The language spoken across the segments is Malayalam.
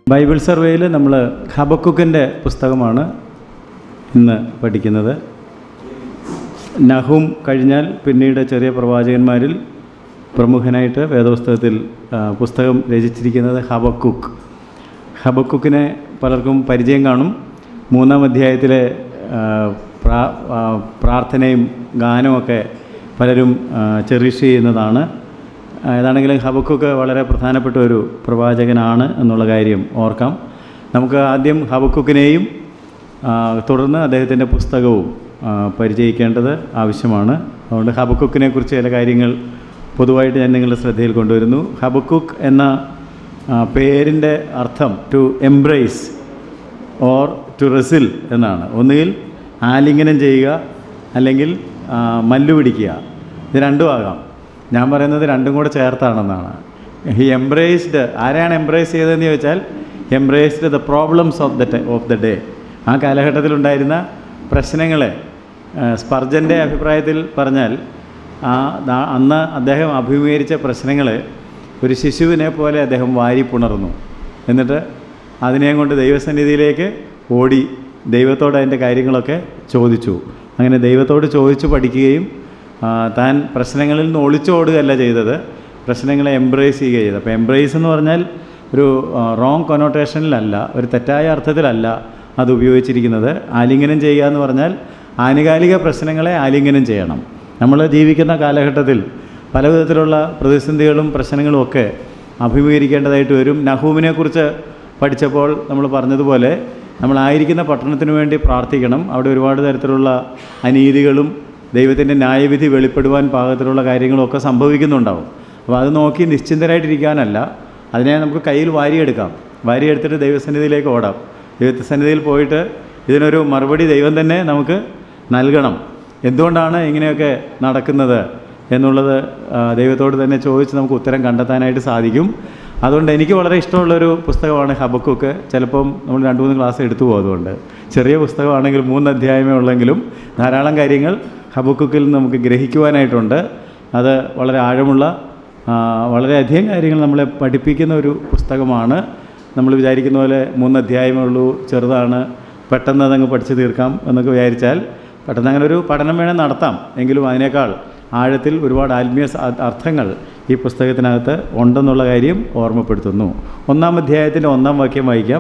ബൈബിൾ സർവേയിൽ നമ്മൾ ഹബക്കുക്കിൻ്റെ പുസ്തകമാണ് ഇന്ന് പഠിക്കുന്നത് നഹും കഴിഞ്ഞാൽ പിന്നീട് ചെറിയ പ്രവാചകന്മാരിൽ പ്രമുഖനായിട്ട് വേദപുസ്തകത്തിൽ ആ, പുസ്തകം രചിച്ചിരിക്കുന്നത് ഹബക്കുക്ക് ഹബക്കുക്കിനെ പലർക്കും പരിചയം കാണും മൂന്നാം അധ്യായത്തിലെ ആ, പ്രാ- ആ, പ്രാർത്ഥനയും ഗാനമൊക്കെ പലരും ചെറിഷ് ചെയ്യുന്നതാണ് ആ, ഏതാണെങ്കിലും ഹബക്കുക്ക് വളരെ പ്രധാനപ്പെട്ട ഒരു പ്രവാചകനാണ് എന്നുള്ള കാര്യം ഓർക്കാം നമുക്ക് ആദ്യം ഹബക്കുക്കിനെയും ആ, തുടർന്ന് അദ്ദേഹത്തിൻ്റെ പുസ്തകവും ആ, പരിചയിക്കേണ്ടത് ആവശ്യമാണ് അതുകൊണ്ട് ഹബക്കുക്കിനെ കുറിച്ച് ചില കാര്യങ്ങൾ പൊതുവായിട്ട് ഞാൻ നിങ്ങളുടെ ശ്രദ്ധയിൽ കൊണ്ടുവരുന്നു ഹബക്കുക്ക് എന്ന ആ, പേരിൻ്റെ അർത്ഥം to embrace or to wrestle എന്നാണ് ഒന്നുകിൽ ആലിംഗനം ചെയ്യുക അല്ലെങ്കിൽ ആ, മല്ലു പിടിക്കുക ഇത് രണ്ടും ആകാം ഞാൻ പറയുന്നത് രണ്ടും കൂടെ ചേർത്താണെന്നാണ് ഹി എംബ്രേസ്ഡ് ആരെയാണ് എംബ്രേസ് ചെയ്തതെന്ന് ചോദിച്ചാൽ embraced the problems of the of the day ആ കാലഘട്ടത്തിലുണ്ടായിരുന്ന പ്രശ്നങ്ങളെ ആ, സ്പർജൻ്റെ അഭിപ്രായത്തിൽ പറഞ്ഞാൽ ആ ദാ- അന്ന് അദ്ദേഹം അഭിമുഖീകരിച്ച പ്രശ്നങ്ങളെ ഒരു ശിശുവിനെ പോലെ അദ്ദേഹം വാരി പുണർന്നു എന്നിട്ട് അതിനെയും കൊണ്ട് ദൈവസന്നിധിയിലേക്ക് ഓടി ദൈവത്തോട് അതിൻ്റെ കാര്യങ്ങളൊക്കെ ചോദിച്ചു അങ്ങനെ ദൈവത്തോട് ചോദിച്ചു പഠിക്കുകയും ആ, താൻ പ്രശ്നങ്ങളിൽ നിന്ന് ഒളിച്ചോടുകയല്ല ചെയ്തത് പ്രശ്നങ്ങളെ എംബ്രേസ് ചെയ്യുക ചെയ്തത് അപ്പോൾ എംബ്രേസ് എന്ന് പറഞ്ഞാൽ ഒരു റോങ് കൊനോട്ടേഷനിലല്ല ഒരു തെറ്റായ അർത്ഥത്തിലല്ല അത് ഉപയോഗിച്ചിരിക്കുന്നത് ആലിംഗനം ചെയ്യുക എന്ന് പറഞ്ഞാൽ ആനുകാലിക പ്രശ്നങ്ങളെ ആലിംഗനം ചെയ്യണം നമ്മൾ ജീവിക്കുന്ന കാലഘട്ടത്തിൽ പല വിധത്തിലുള്ള പ്രതിസന്ധികളും പ്രശ്നങ്ങളും ഒക്കെ അഭിമുഖീകരിക്കേണ്ടതായിട്ട് വരും നഹൂമിനെക്കുറിച്ച് പഠിച്ചപ്പോൾ നമ്മൾ പറഞ്ഞതുപോലെ നമ്മളായിരിക്കുന്ന പട്ടണത്തിന് വേണ്ടി പ്രാർത്ഥിക്കണം അവിടെ ഒരുപാട് തരത്തിലുള്ള അനീതികളും ദൈവത്തിൻ്റെ ന്യായവിധി വെളിപ്പെടുവാൻ പാകത്തിലുള്ള കാര്യങ്ങളൊക്കെ സംഭവിക്കുന്നുണ്ടാവും അപ്പോൾ അത് നോക്കി നിശ്ചിന്തരായിട്ടിരിക്കാനല്ല അതിനെ നമുക്ക് കയ്യിൽ വാരിയെടുക്കാം വാരിയെടുത്തിട്ട് ദൈവസന്നിധിയിലേക്ക് ഓടാം ദൈവസന്നിധിയിൽ പോയിട്ട് ഇതിനൊരു മറുപടി ദൈവം തന്നെ നമുക്ക് നൽകണം എന്തുകൊണ്ടാണ് ഇങ്ങനെയൊക്കെ നടക്കുന്നത് എന്നുള്ളത് ആ, ദൈവത്തോട് തന്നെ ചോദിച്ച് നമുക്ക് ഉത്തരം കണ്ടെത്താനായിട്ട് സാധിക്കും അതുകൊണ്ട് എനിക്ക് വളരെ ഇഷ്ടമുള്ളൊരു പുസ്തകമാണ് ഹബക്കുക്ക് ചിലപ്പം നമ്മൾ രണ്ട് മൂന്ന് ക്ലാസ് എടുത്തു പോകും അതുകൊണ്ട് ചെറിയ പുസ്തകമാണെങ്കിൽ മൂന്ന് അധ്യായമേ ഉള്ളെങ്കിലും ധാരാളം കാര്യങ്ങൾ ഹബക്കുക്കിൽ നിന്ന് നമുക്ക് ഗ്രഹിക്കുവാനായിട്ടുണ്ട് അത് വളരെ ആഴമുള്ള ആ, വളരെയധികം കാര്യങ്ങൾ നമ്മളെ പഠിപ്പിക്കുന്ന ഒരു പുസ്തകമാണ് നമ്മൾ വിചാരിക്കുന്ന പോലെ മൂന്ന് അധ്യായമേ ഉള്ളൂ ചെറുതാണ് പെട്ടെന്ന് അതങ്ങ് പഠിച്ചു തീർക്കാം എന്നൊക്കെ വിചാരിച്ചാൽ പെട്ടെന്ന് അങ്ങനെ ഒരു പഠനം വേണേൽ നടത്താം എങ്കിലും അതിനേക്കാൾ ആഴത്തിൽ ഒരുപാട് ആത്മീയ സ- അർത്ഥങ്ങൾ ഈ പുസ്തകത്തിനകത്ത് ഉണ്ടെന്നുള്ള കാര്യം ഓർമ്മപ്പെടുത്തുന്നു ഒന്നാം അധ്യായത്തിൻ്റെ ഒന്നാം വാക്യം വായിക്കാം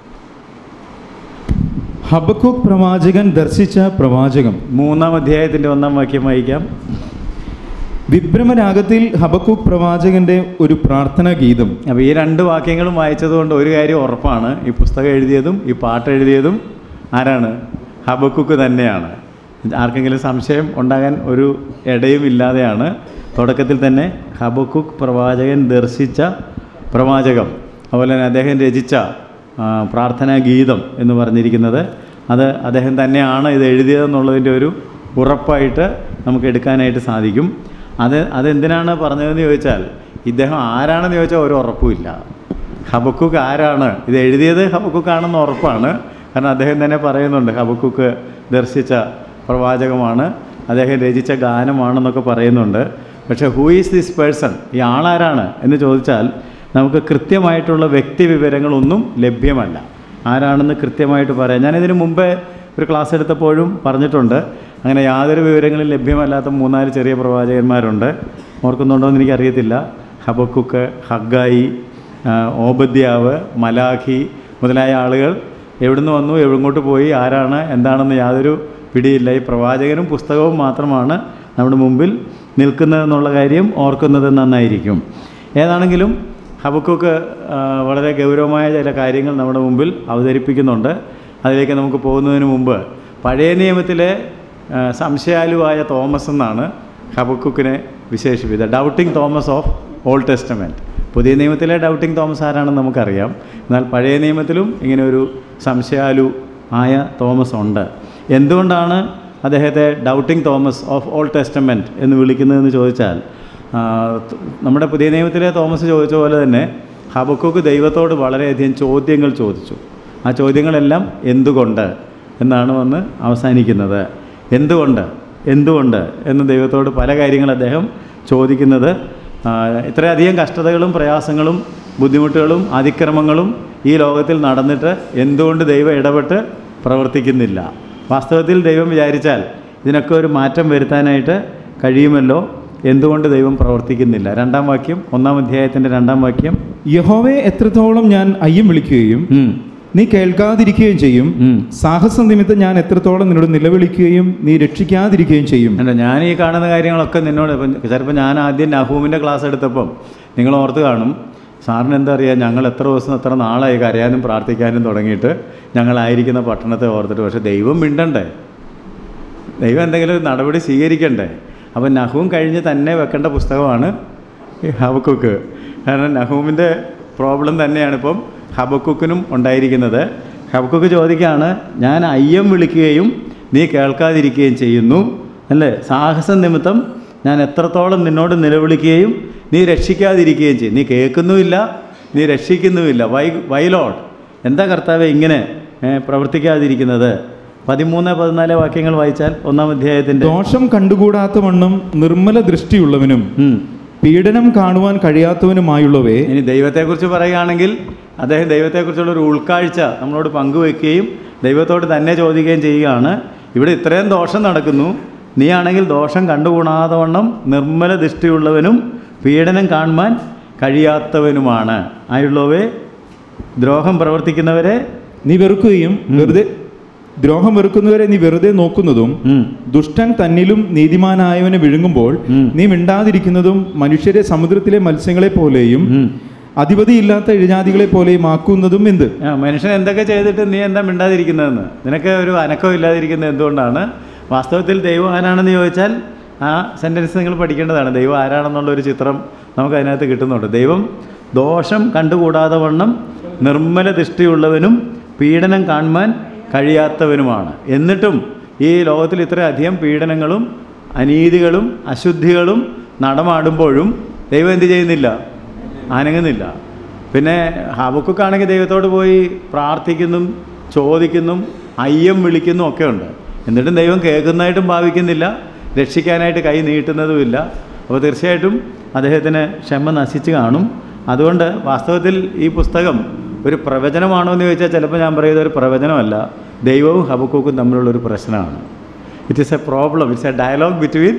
ഹബക്കൂക്ക് പ്രവാചകൻ ദർശിച്ച പ്രവാചകം മൂന്നാം അധ്യായത്തിൻ്റെ ഒന്നാം വാക്യം വായിക്കാം വിഭ്രമരാഗത്തിൽ ഹബക്കൂക്ക് പ്രവാചകന്റെ ഒരു പ്രാർത്ഥനാ ഗീതം അപ്പോൾ ഈ രണ്ട് വാക്യങ്ങളും വായിച്ചതുകൊണ്ട് ഒരു കാര്യം ഉറപ്പാണ് ഈ പുസ്തകം എഴുതിയതും ഈ പാട്ട് എഴുതിയതും ആരാണ് ഹബക്കുക്ക് തന്നെയാണ് ആർക്കെങ്കിലും സംശയം ഉണ്ടാകാൻ ഒരു ഇടയും ഇല്ലാതെയാണ് തുടക്കത്തിൽ തന്നെ ഹബക്കുക്ക് പ്രവാചകൻ ദർശിച്ച പ്രവാചകം അതുപോലെ തന്നെ അദ്ദേഹം രചിച്ച ആ, പ്രാർത്ഥനാ ഗീതം എന്ന് പറഞ്ഞിരിക്കുന്നത് അത് അദ്ദേഹം തന്നെയാണ് ഇത് എഴുതിയതെന്നുള്ളതിൻ്റെ ഒരു ഉറപ്പായിട്ട് നമുക്ക് എടുക്കാനായിട്ട് സാധിക്കും അത് അതെന്തിനാണ് പറഞ്ഞതെന്ന് ചോദിച്ചാൽ ഇദ്ദേഹം ആരാണെന്ന് ചോദിച്ചാൽ ഒരു ഉറപ്പുമില്ല ഹബക്കുക്ക് ആരാണ് ഇത് എഴുതിയത് ഹബക്കുക്കാണെന്ന് ഉറപ്പാണ് കാരണം അദ്ദേഹം തന്നെ പറയുന്നുണ്ട് ഹബക്കുക്ക് ദർശിച്ച പ്രവാചകമാണ് അദ്ദേഹം രചിച്ച ഗാനമാണെന്നൊക്കെ പറയുന്നുണ്ട് പക്ഷേ ഹൂ ഈസ് ദിസ് പേഴ്സൺ ഈ ആളാരാണ് എന്ന് ചോദിച്ചാൽ നമുക്ക് കൃത്യമായിട്ടുള്ള വ്യക്തി വിവരങ്ങളൊന്നും ലഭ്യമല്ല ആരാണെന്ന് കൃത്യമായിട്ട് പറയാം ഞാനിതിന് മുമ്പേ ഒരു ക്ലാസ് എടുത്തപ്പോഴും പറഞ്ഞിട്ടുണ്ട് അങ്ങനെ യാതൊരു വിവരങ്ങളും ലഭ്യമല്ലാത്ത മൂന്നാല് ചെറിയ പ്രവാചകന്മാരുണ്ട് ഓർക്കുന്നുണ്ടോ എന്ന് എനിക്കറിയത്തില്ല ഹബക്കുക്ക് ഹഗ്ഗായി ആ, ഓബദ്യാവ് മലാഖി മുതലായ ആളുകൾ എവിടുന്ന് വന്നു എവിടങ്ങോട്ട് പോയി ആരാണ് എന്താണെന്ന് യാതൊരു പിടിയില്ല ഈ പ്രവാചകനും പുസ്തകവും മാത്രമാണ് നമ്മുടെ മുമ്പിൽ നിൽക്കുന്നതെന്നുള്ള കാര്യം ഓർക്കുന്നത് നന്നായിരിക്കും ഏതാണെങ്കിലും ഹബക്കുക്ക് ആ, വളരെ ഗൗരവമായ ചില കാര്യങ്ങൾ നമ്മുടെ മുമ്പിൽ അവതരിപ്പിക്കുന്നുണ്ട് അതിലേക്ക് നമുക്ക് പോകുന്നതിന് മുമ്പ് പഴയ നിയമത്തിലെ ആ, സംശയാലുവായ തോമസ് എന്നാണ് ഹബക്കുക്കിനെ വിശേഷിപ്പിച്ചത് doubting Thomas of old testament പുതിയ നിയമത്തിലെ ഡൗട്ടിങ് തോമസ് ആരാണെന്ന് നമുക്കറിയാം എന്നാൽ പഴയ നിയമത്തിലും ഇങ്ങനെ ഒരു സംശയാലു ആയ തോമസ് ഉണ്ട് എന്തുകൊണ്ടാണ് അദ്ദേഹത്തെ doubting Thomas of old testament എന്ന് വിളിക്കുന്നതെന്ന് ചോദിച്ചാൽ ആ, ത- നമ്മുടെ പുതിയ നിയമത്തിലെ തോമസ് ചോദിച്ച പോലെ തന്നെ ഹബക്കുക്ക് ദൈവത്തോട് വളരെയധികം ചോദ്യങ്ങൾ ചോദിച്ചു ആ ചോദ്യങ്ങളെല്ലാം എന്തുകൊണ്ട് എന്നാണ് വന്ന് അവസാനിക്കുന്നത് എന്തുകൊണ്ട് എന്തുകൊണ്ട് എന്ന് ദൈവത്തോട് പല കാര്യങ്ങൾ അദ്ദേഹം ചോദിക്കുന്നത് ആ, ഇത്രയധികം കഷ്ടതകളും പ്രയാസങ്ങളും ബുദ്ധിമുട്ടുകളും അതിക്രമങ്ങളും ഈ ലോകത്തിൽ നടന്നിട്ട് എന്തുകൊണ്ട് ദൈവം ഇടപെട്ട് പ്രവർത്തിക്കുന്നില്ല വാസ്തവത്തിൽ ദൈവം വിചാരിച്ചാൽ ഇതിനൊക്കെ ഒരു മാറ്റം വരുത്താനായിട്ട് കഴിയുമല്ലോ എന്തുകൊണ്ട് ദൈവം പ്രവർത്തിക്കുന്നില്ല രണ്ടാം വാക്യം ഒന്നാം അധ്യായത്തിൻ്റെ രണ്ടാം വാക്യം യഹോവയെ എത്രത്തോളം ഞാൻ അയ്യം വിളിക്കുകയും ഉം, നീ കേൾക്കാതിരിക്കുകയും ചെയ്യും ഉം. സാഹസം നിമിത്തം ഞാൻ എത്രത്തോളം നിന്നോട് നിലവിളിക്കുകയും നീ രക്ഷിക്കാതിരിക്കുകയും ചെയ്യും അല്ല ഞാൻ ഈ കാണുന്ന കാര്യങ്ങളൊക്കെ നിന്നോട് ഇപ്പം ചിലപ്പോൾ ഞാൻ ആദ്യം നഹൂമിൻ്റെ ക്ലാസ് എടുത്തപ്പം നിങ്ങൾ ഓർത്ത് കാണും സാറിന് എന്താ അറിയാം ഞങ്ങൾ എത്ര ദിവസം എത്ര നാളായി കരയാനും പ്രാർത്ഥിക്കാനും തുടങ്ങിയിട്ട് ഞങ്ങളായിരിക്കുന്ന പട്ടണത്തെ ഓർത്തിട്ട് പക്ഷേ ദൈവം മിണ്ടണ്ടേ ദൈവം എന്തെങ്കിലും ഒരു നടപടി സ്വീകരിക്കണ്ടേ അപ്പം നഹൂം കഴിഞ്ഞ് തന്നെ വെക്കേണ്ട പുസ്തകമാണ് ഈ ഹബക്കുക്ക് കാരണം നഹൂമിൻ്റെ പ്രോബ്ലം തന്നെയാണ് ഇപ്പം ഹബക്കുക്കിനും ഉണ്ടായിരിക്കുന്നത് ഹബക്കുക്ക് ചോദിക്കുകയാണ് ഞാൻ അയ്യം വിളിക്കുകയും നീ കേൾക്കാതിരിക്കുകയും ചെയ്യുന്നു അല്ലേ സാഹസം നിമിത്തം ഞാൻ എത്രത്തോളം നിന്നോട് നിലവിളിക്കുകയും നീ രക്ഷിക്കാതിരിക്കുകയും ചെയ്യും നീ കേൾക്കുന്നുമില്ല നീ രക്ഷിക്കുന്നുമില്ല വൈ വൈലോഡ് എന്താ കർത്താവെ ഇങ്ങനെ ഏ, പ്രവർത്തിക്കാതിരിക്കുന്നത് പതിമൂന്ന് പതിനാല് വാക്യങ്ങൾ വായിച്ചാൽ ഒന്നാം അധ്യായത്തിൻ്റെ ദോഷം കണ്ടുകൂടാത്ത വണ്ണം നിർമ്മല ദൃഷ്ടിയുള്ളവനും ഉം. പീഡനം കാണുവാൻ കഴിയാത്തവനുമായുള്ളവേ ഇനി ദൈവത്തെക്കുറിച്ച് പറയുകയാണെങ്കിൽ അദ്ദേഹം ദൈവത്തെക്കുറിച്ചുള്ള ഒരു ഉൾക്കാഴ്ച നമ്മളോട് പങ്കുവെക്കുകയും ദൈവത്തോട് തന്നെ ചോദിക്കുകയും ചെയ്യുകയാണ് ഇവിടെ ഇത്രയും ദോഷം നടക്കുന്നു നീ ആണെങ്കിൽ ദോഷം കണ്ടുകൂടാതെ വണ്ണം നിർമ്മല ദൃഷ്ടിയുള്ളവനും പീഡനം കാണുവാൻ കഴിയാത്തവനുമാണ് ആയുള്ളവേ ദ്രോഹം പ്രവർത്തിക്കുന്നവരെ നീ വെറുക്കുകയും വെറുതെ ദ്രോഹം വെറുക്കുന്നവരെ നീ വെറുതെ നോക്കുന്നതും ഉം, ദുഷ്ടൻ തന്നിലും നീതിമാനായവനെ വിഴുങ്ങുമ്പോൾ ഉം. നീ മിണ്ടാതിരിക്കുന്നതും മനുഷ്യരെ സമുദ്രത്തിലെ മത്സ്യങ്ങളെ പോലെയും ഉം. അധിപതിയില്ലാത്ത ഇഴജാതികളെ പോലെയും ആക്കുന്നതും എന്ത് ആ, മനുഷ്യൻ എന്തൊക്കെ ചെയ്തിട്ട് നീ എന്താ മിണ്ടാതിരിക്കുന്നതെന്ന് നിനക്ക് ഒരു അനക്കം ഇല്ലാതിരിക്കുന്നത് എന്തുകൊണ്ടാണ് വാസ്തവത്തിൽ ദൈവം ആരാണെന്ന് ചോദിച്ചാൽ ആ സെൻറ്റൻസ് നിങ്ങൾ പഠിക്കേണ്ടതാണ് ദൈവം ആരാണെന്നുള്ള ഒരു ചിത്രം നമുക്ക് അതിനകത്ത് കിട്ടുന്നുണ്ട് ദൈവം ദോഷം കണ്ടുകൂടാതെ വണ്ണം നിർമ്മല ദൃഷ്ടിയുള്ളവനും പീഡനം കാണുവാൻ കഴിയാത്തവനുമാണ് എന്നിട്ടും ഈ ലോകത്തിൽ ഇത്രയധികം പീഡനങ്ങളും അനീതികളും അശുദ്ധികളും നടമാടുമ്പോഴും ദൈവം എന്ത് ചെയ്യുന്നില്ല അനങ്ങുന്നില്ല പിന്നെ ഹബക്കുക്കാണെങ്കിൽ ദൈവത്തോട് പോയി പ്രാർത്ഥിക്കുന്നു ചോദിക്കുന്നു അയ്യം വിളിക്കുന്നു ഒക്കെ ഉണ്ട് എന്നിട്ടും ദൈവം കേൾക്കുന്നതായിട്ടും ഭാവിക്കുന്നില്ല രക്ഷിക്കാനായിട്ട് കൈ നീട്ടുന്നതുമില്ല അപ്പോൾ തീർച്ചയായിട്ടും അദ്ദേഹത്തിന് ക്ഷമ നശിച്ച് കാണും അതുകൊണ്ട് വാസ്തവത്തിൽ ഈ പുസ്തകം ഒരു പ്രവചനമാണോ എന്ന് ചോദിച്ചാൽ ചിലപ്പോൾ ഞാൻ പറയുന്നത് ഒരു പ്രവചനമല്ല ദൈവവും ഹബക്കൂക്കും തമ്മിലുള്ളൊരു പ്രശ്നമാണ് it is a problem it's a dialogue between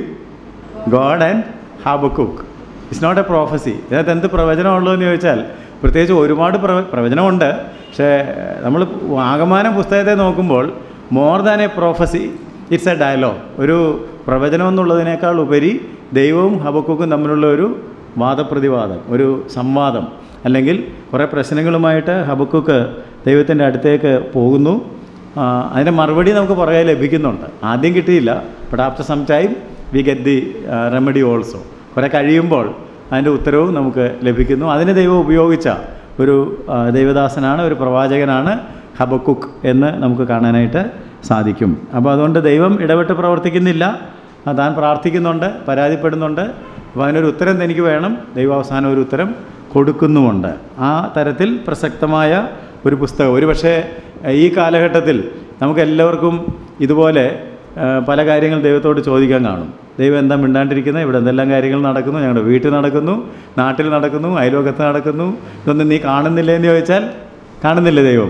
God and Habakkuk it's not a prophecy ഇതിനകത്ത് എന്ത് പ്രവചനമുള്ളതെന്ന് ചോദിച്ചാൽ പ്രത്യേകിച്ച് ഒരുപാട് പ്രവ പ്രവചനമുണ്ട് പക്ഷേ നമ്മൾ ആകമാനം പുസ്തകത്തെ നോക്കുമ്പോൾ more than a prophecy it's a dialogue ഒരു പ്രവചനം എന്നുള്ളതിനേക്കാൾ ഉപരി ദൈവവും ഹബക്കുക്കും തമ്മിലുള്ള ഒരു വാദപ്രതിവാദം ഒരു സംവാദം അല്ലെങ്കിൽ കുറേ പ്രശ്നങ്ങളുമായിട്ട് ഹബക്കുക്ക് ദൈവത്തിൻ്റെ അടുത്തേക്ക് പോകുന്നു ആ, അതിൻ്റെ മറുപടി നമുക്ക് പുറകെ ലഭിക്കുന്നുണ്ട് ആദ്യം കിട്ടിയില്ല but after some time we get the remedy also കുറേ കഴിയുമ്പോൾ അതിൻ്റെ ഉത്തരവും നമുക്ക് ലഭിക്കുന്നു അതിന് ദൈവം ഉപയോഗിച്ച ഒരു ആ, ദൈവദാസനാണ് ഒരു പ്രവാചകനാണ് ഹബക്കുക്ക് എന്ന് നമുക്ക് കാണാനായിട്ട് സാധിക്കും അപ്പോൾ അതുകൊണ്ട് ദൈവം ഇടപെട്ട് പ്രവർത്തിക്കുന്നില്ല ആ, താൻ പ്രാർത്ഥിക്കുന്നുണ്ട് പരാതിപ്പെടുന്നുണ്ട് അപ്പോൾ അതിനൊരു ഉത്തരം തനിക്ക് വേണം ദൈവം അവസാനം ഒരു ഉത്തരം കൊടുക്കുന്നുമുണ്ട് ആ തരത്തിൽ പ്രസക്തമായ ഒരു പുസ്തകം ഒരു പക്ഷേ ഈ കാലഘട്ടത്തിൽ നമുക്ക് എല്ലാവർക്കും ഇതുപോലെ ആ, പല കാര്യങ്ങൾ ദൈവത്തോട് ചോദിക്കാൻ കാണും ദൈവം എന്താ മിണ്ടാണ്ടിരിക്കുന്നത് ഇവിടെ എന്തെല്ലാം കാര്യങ്ങൾ നടക്കുന്നു ഞങ്ങളുടെ വീട്ടിൽ നടക്കുന്നു നാട്ടിൽ നടക്കുന്നു അയൽവക്കത്ത് നടക്കുന്നു ഇതൊന്നും നീ കാണുന്നില്ലേ എന്ന് ചോദിച്ചാൽ കാണുന്നില്ലേ ദൈവം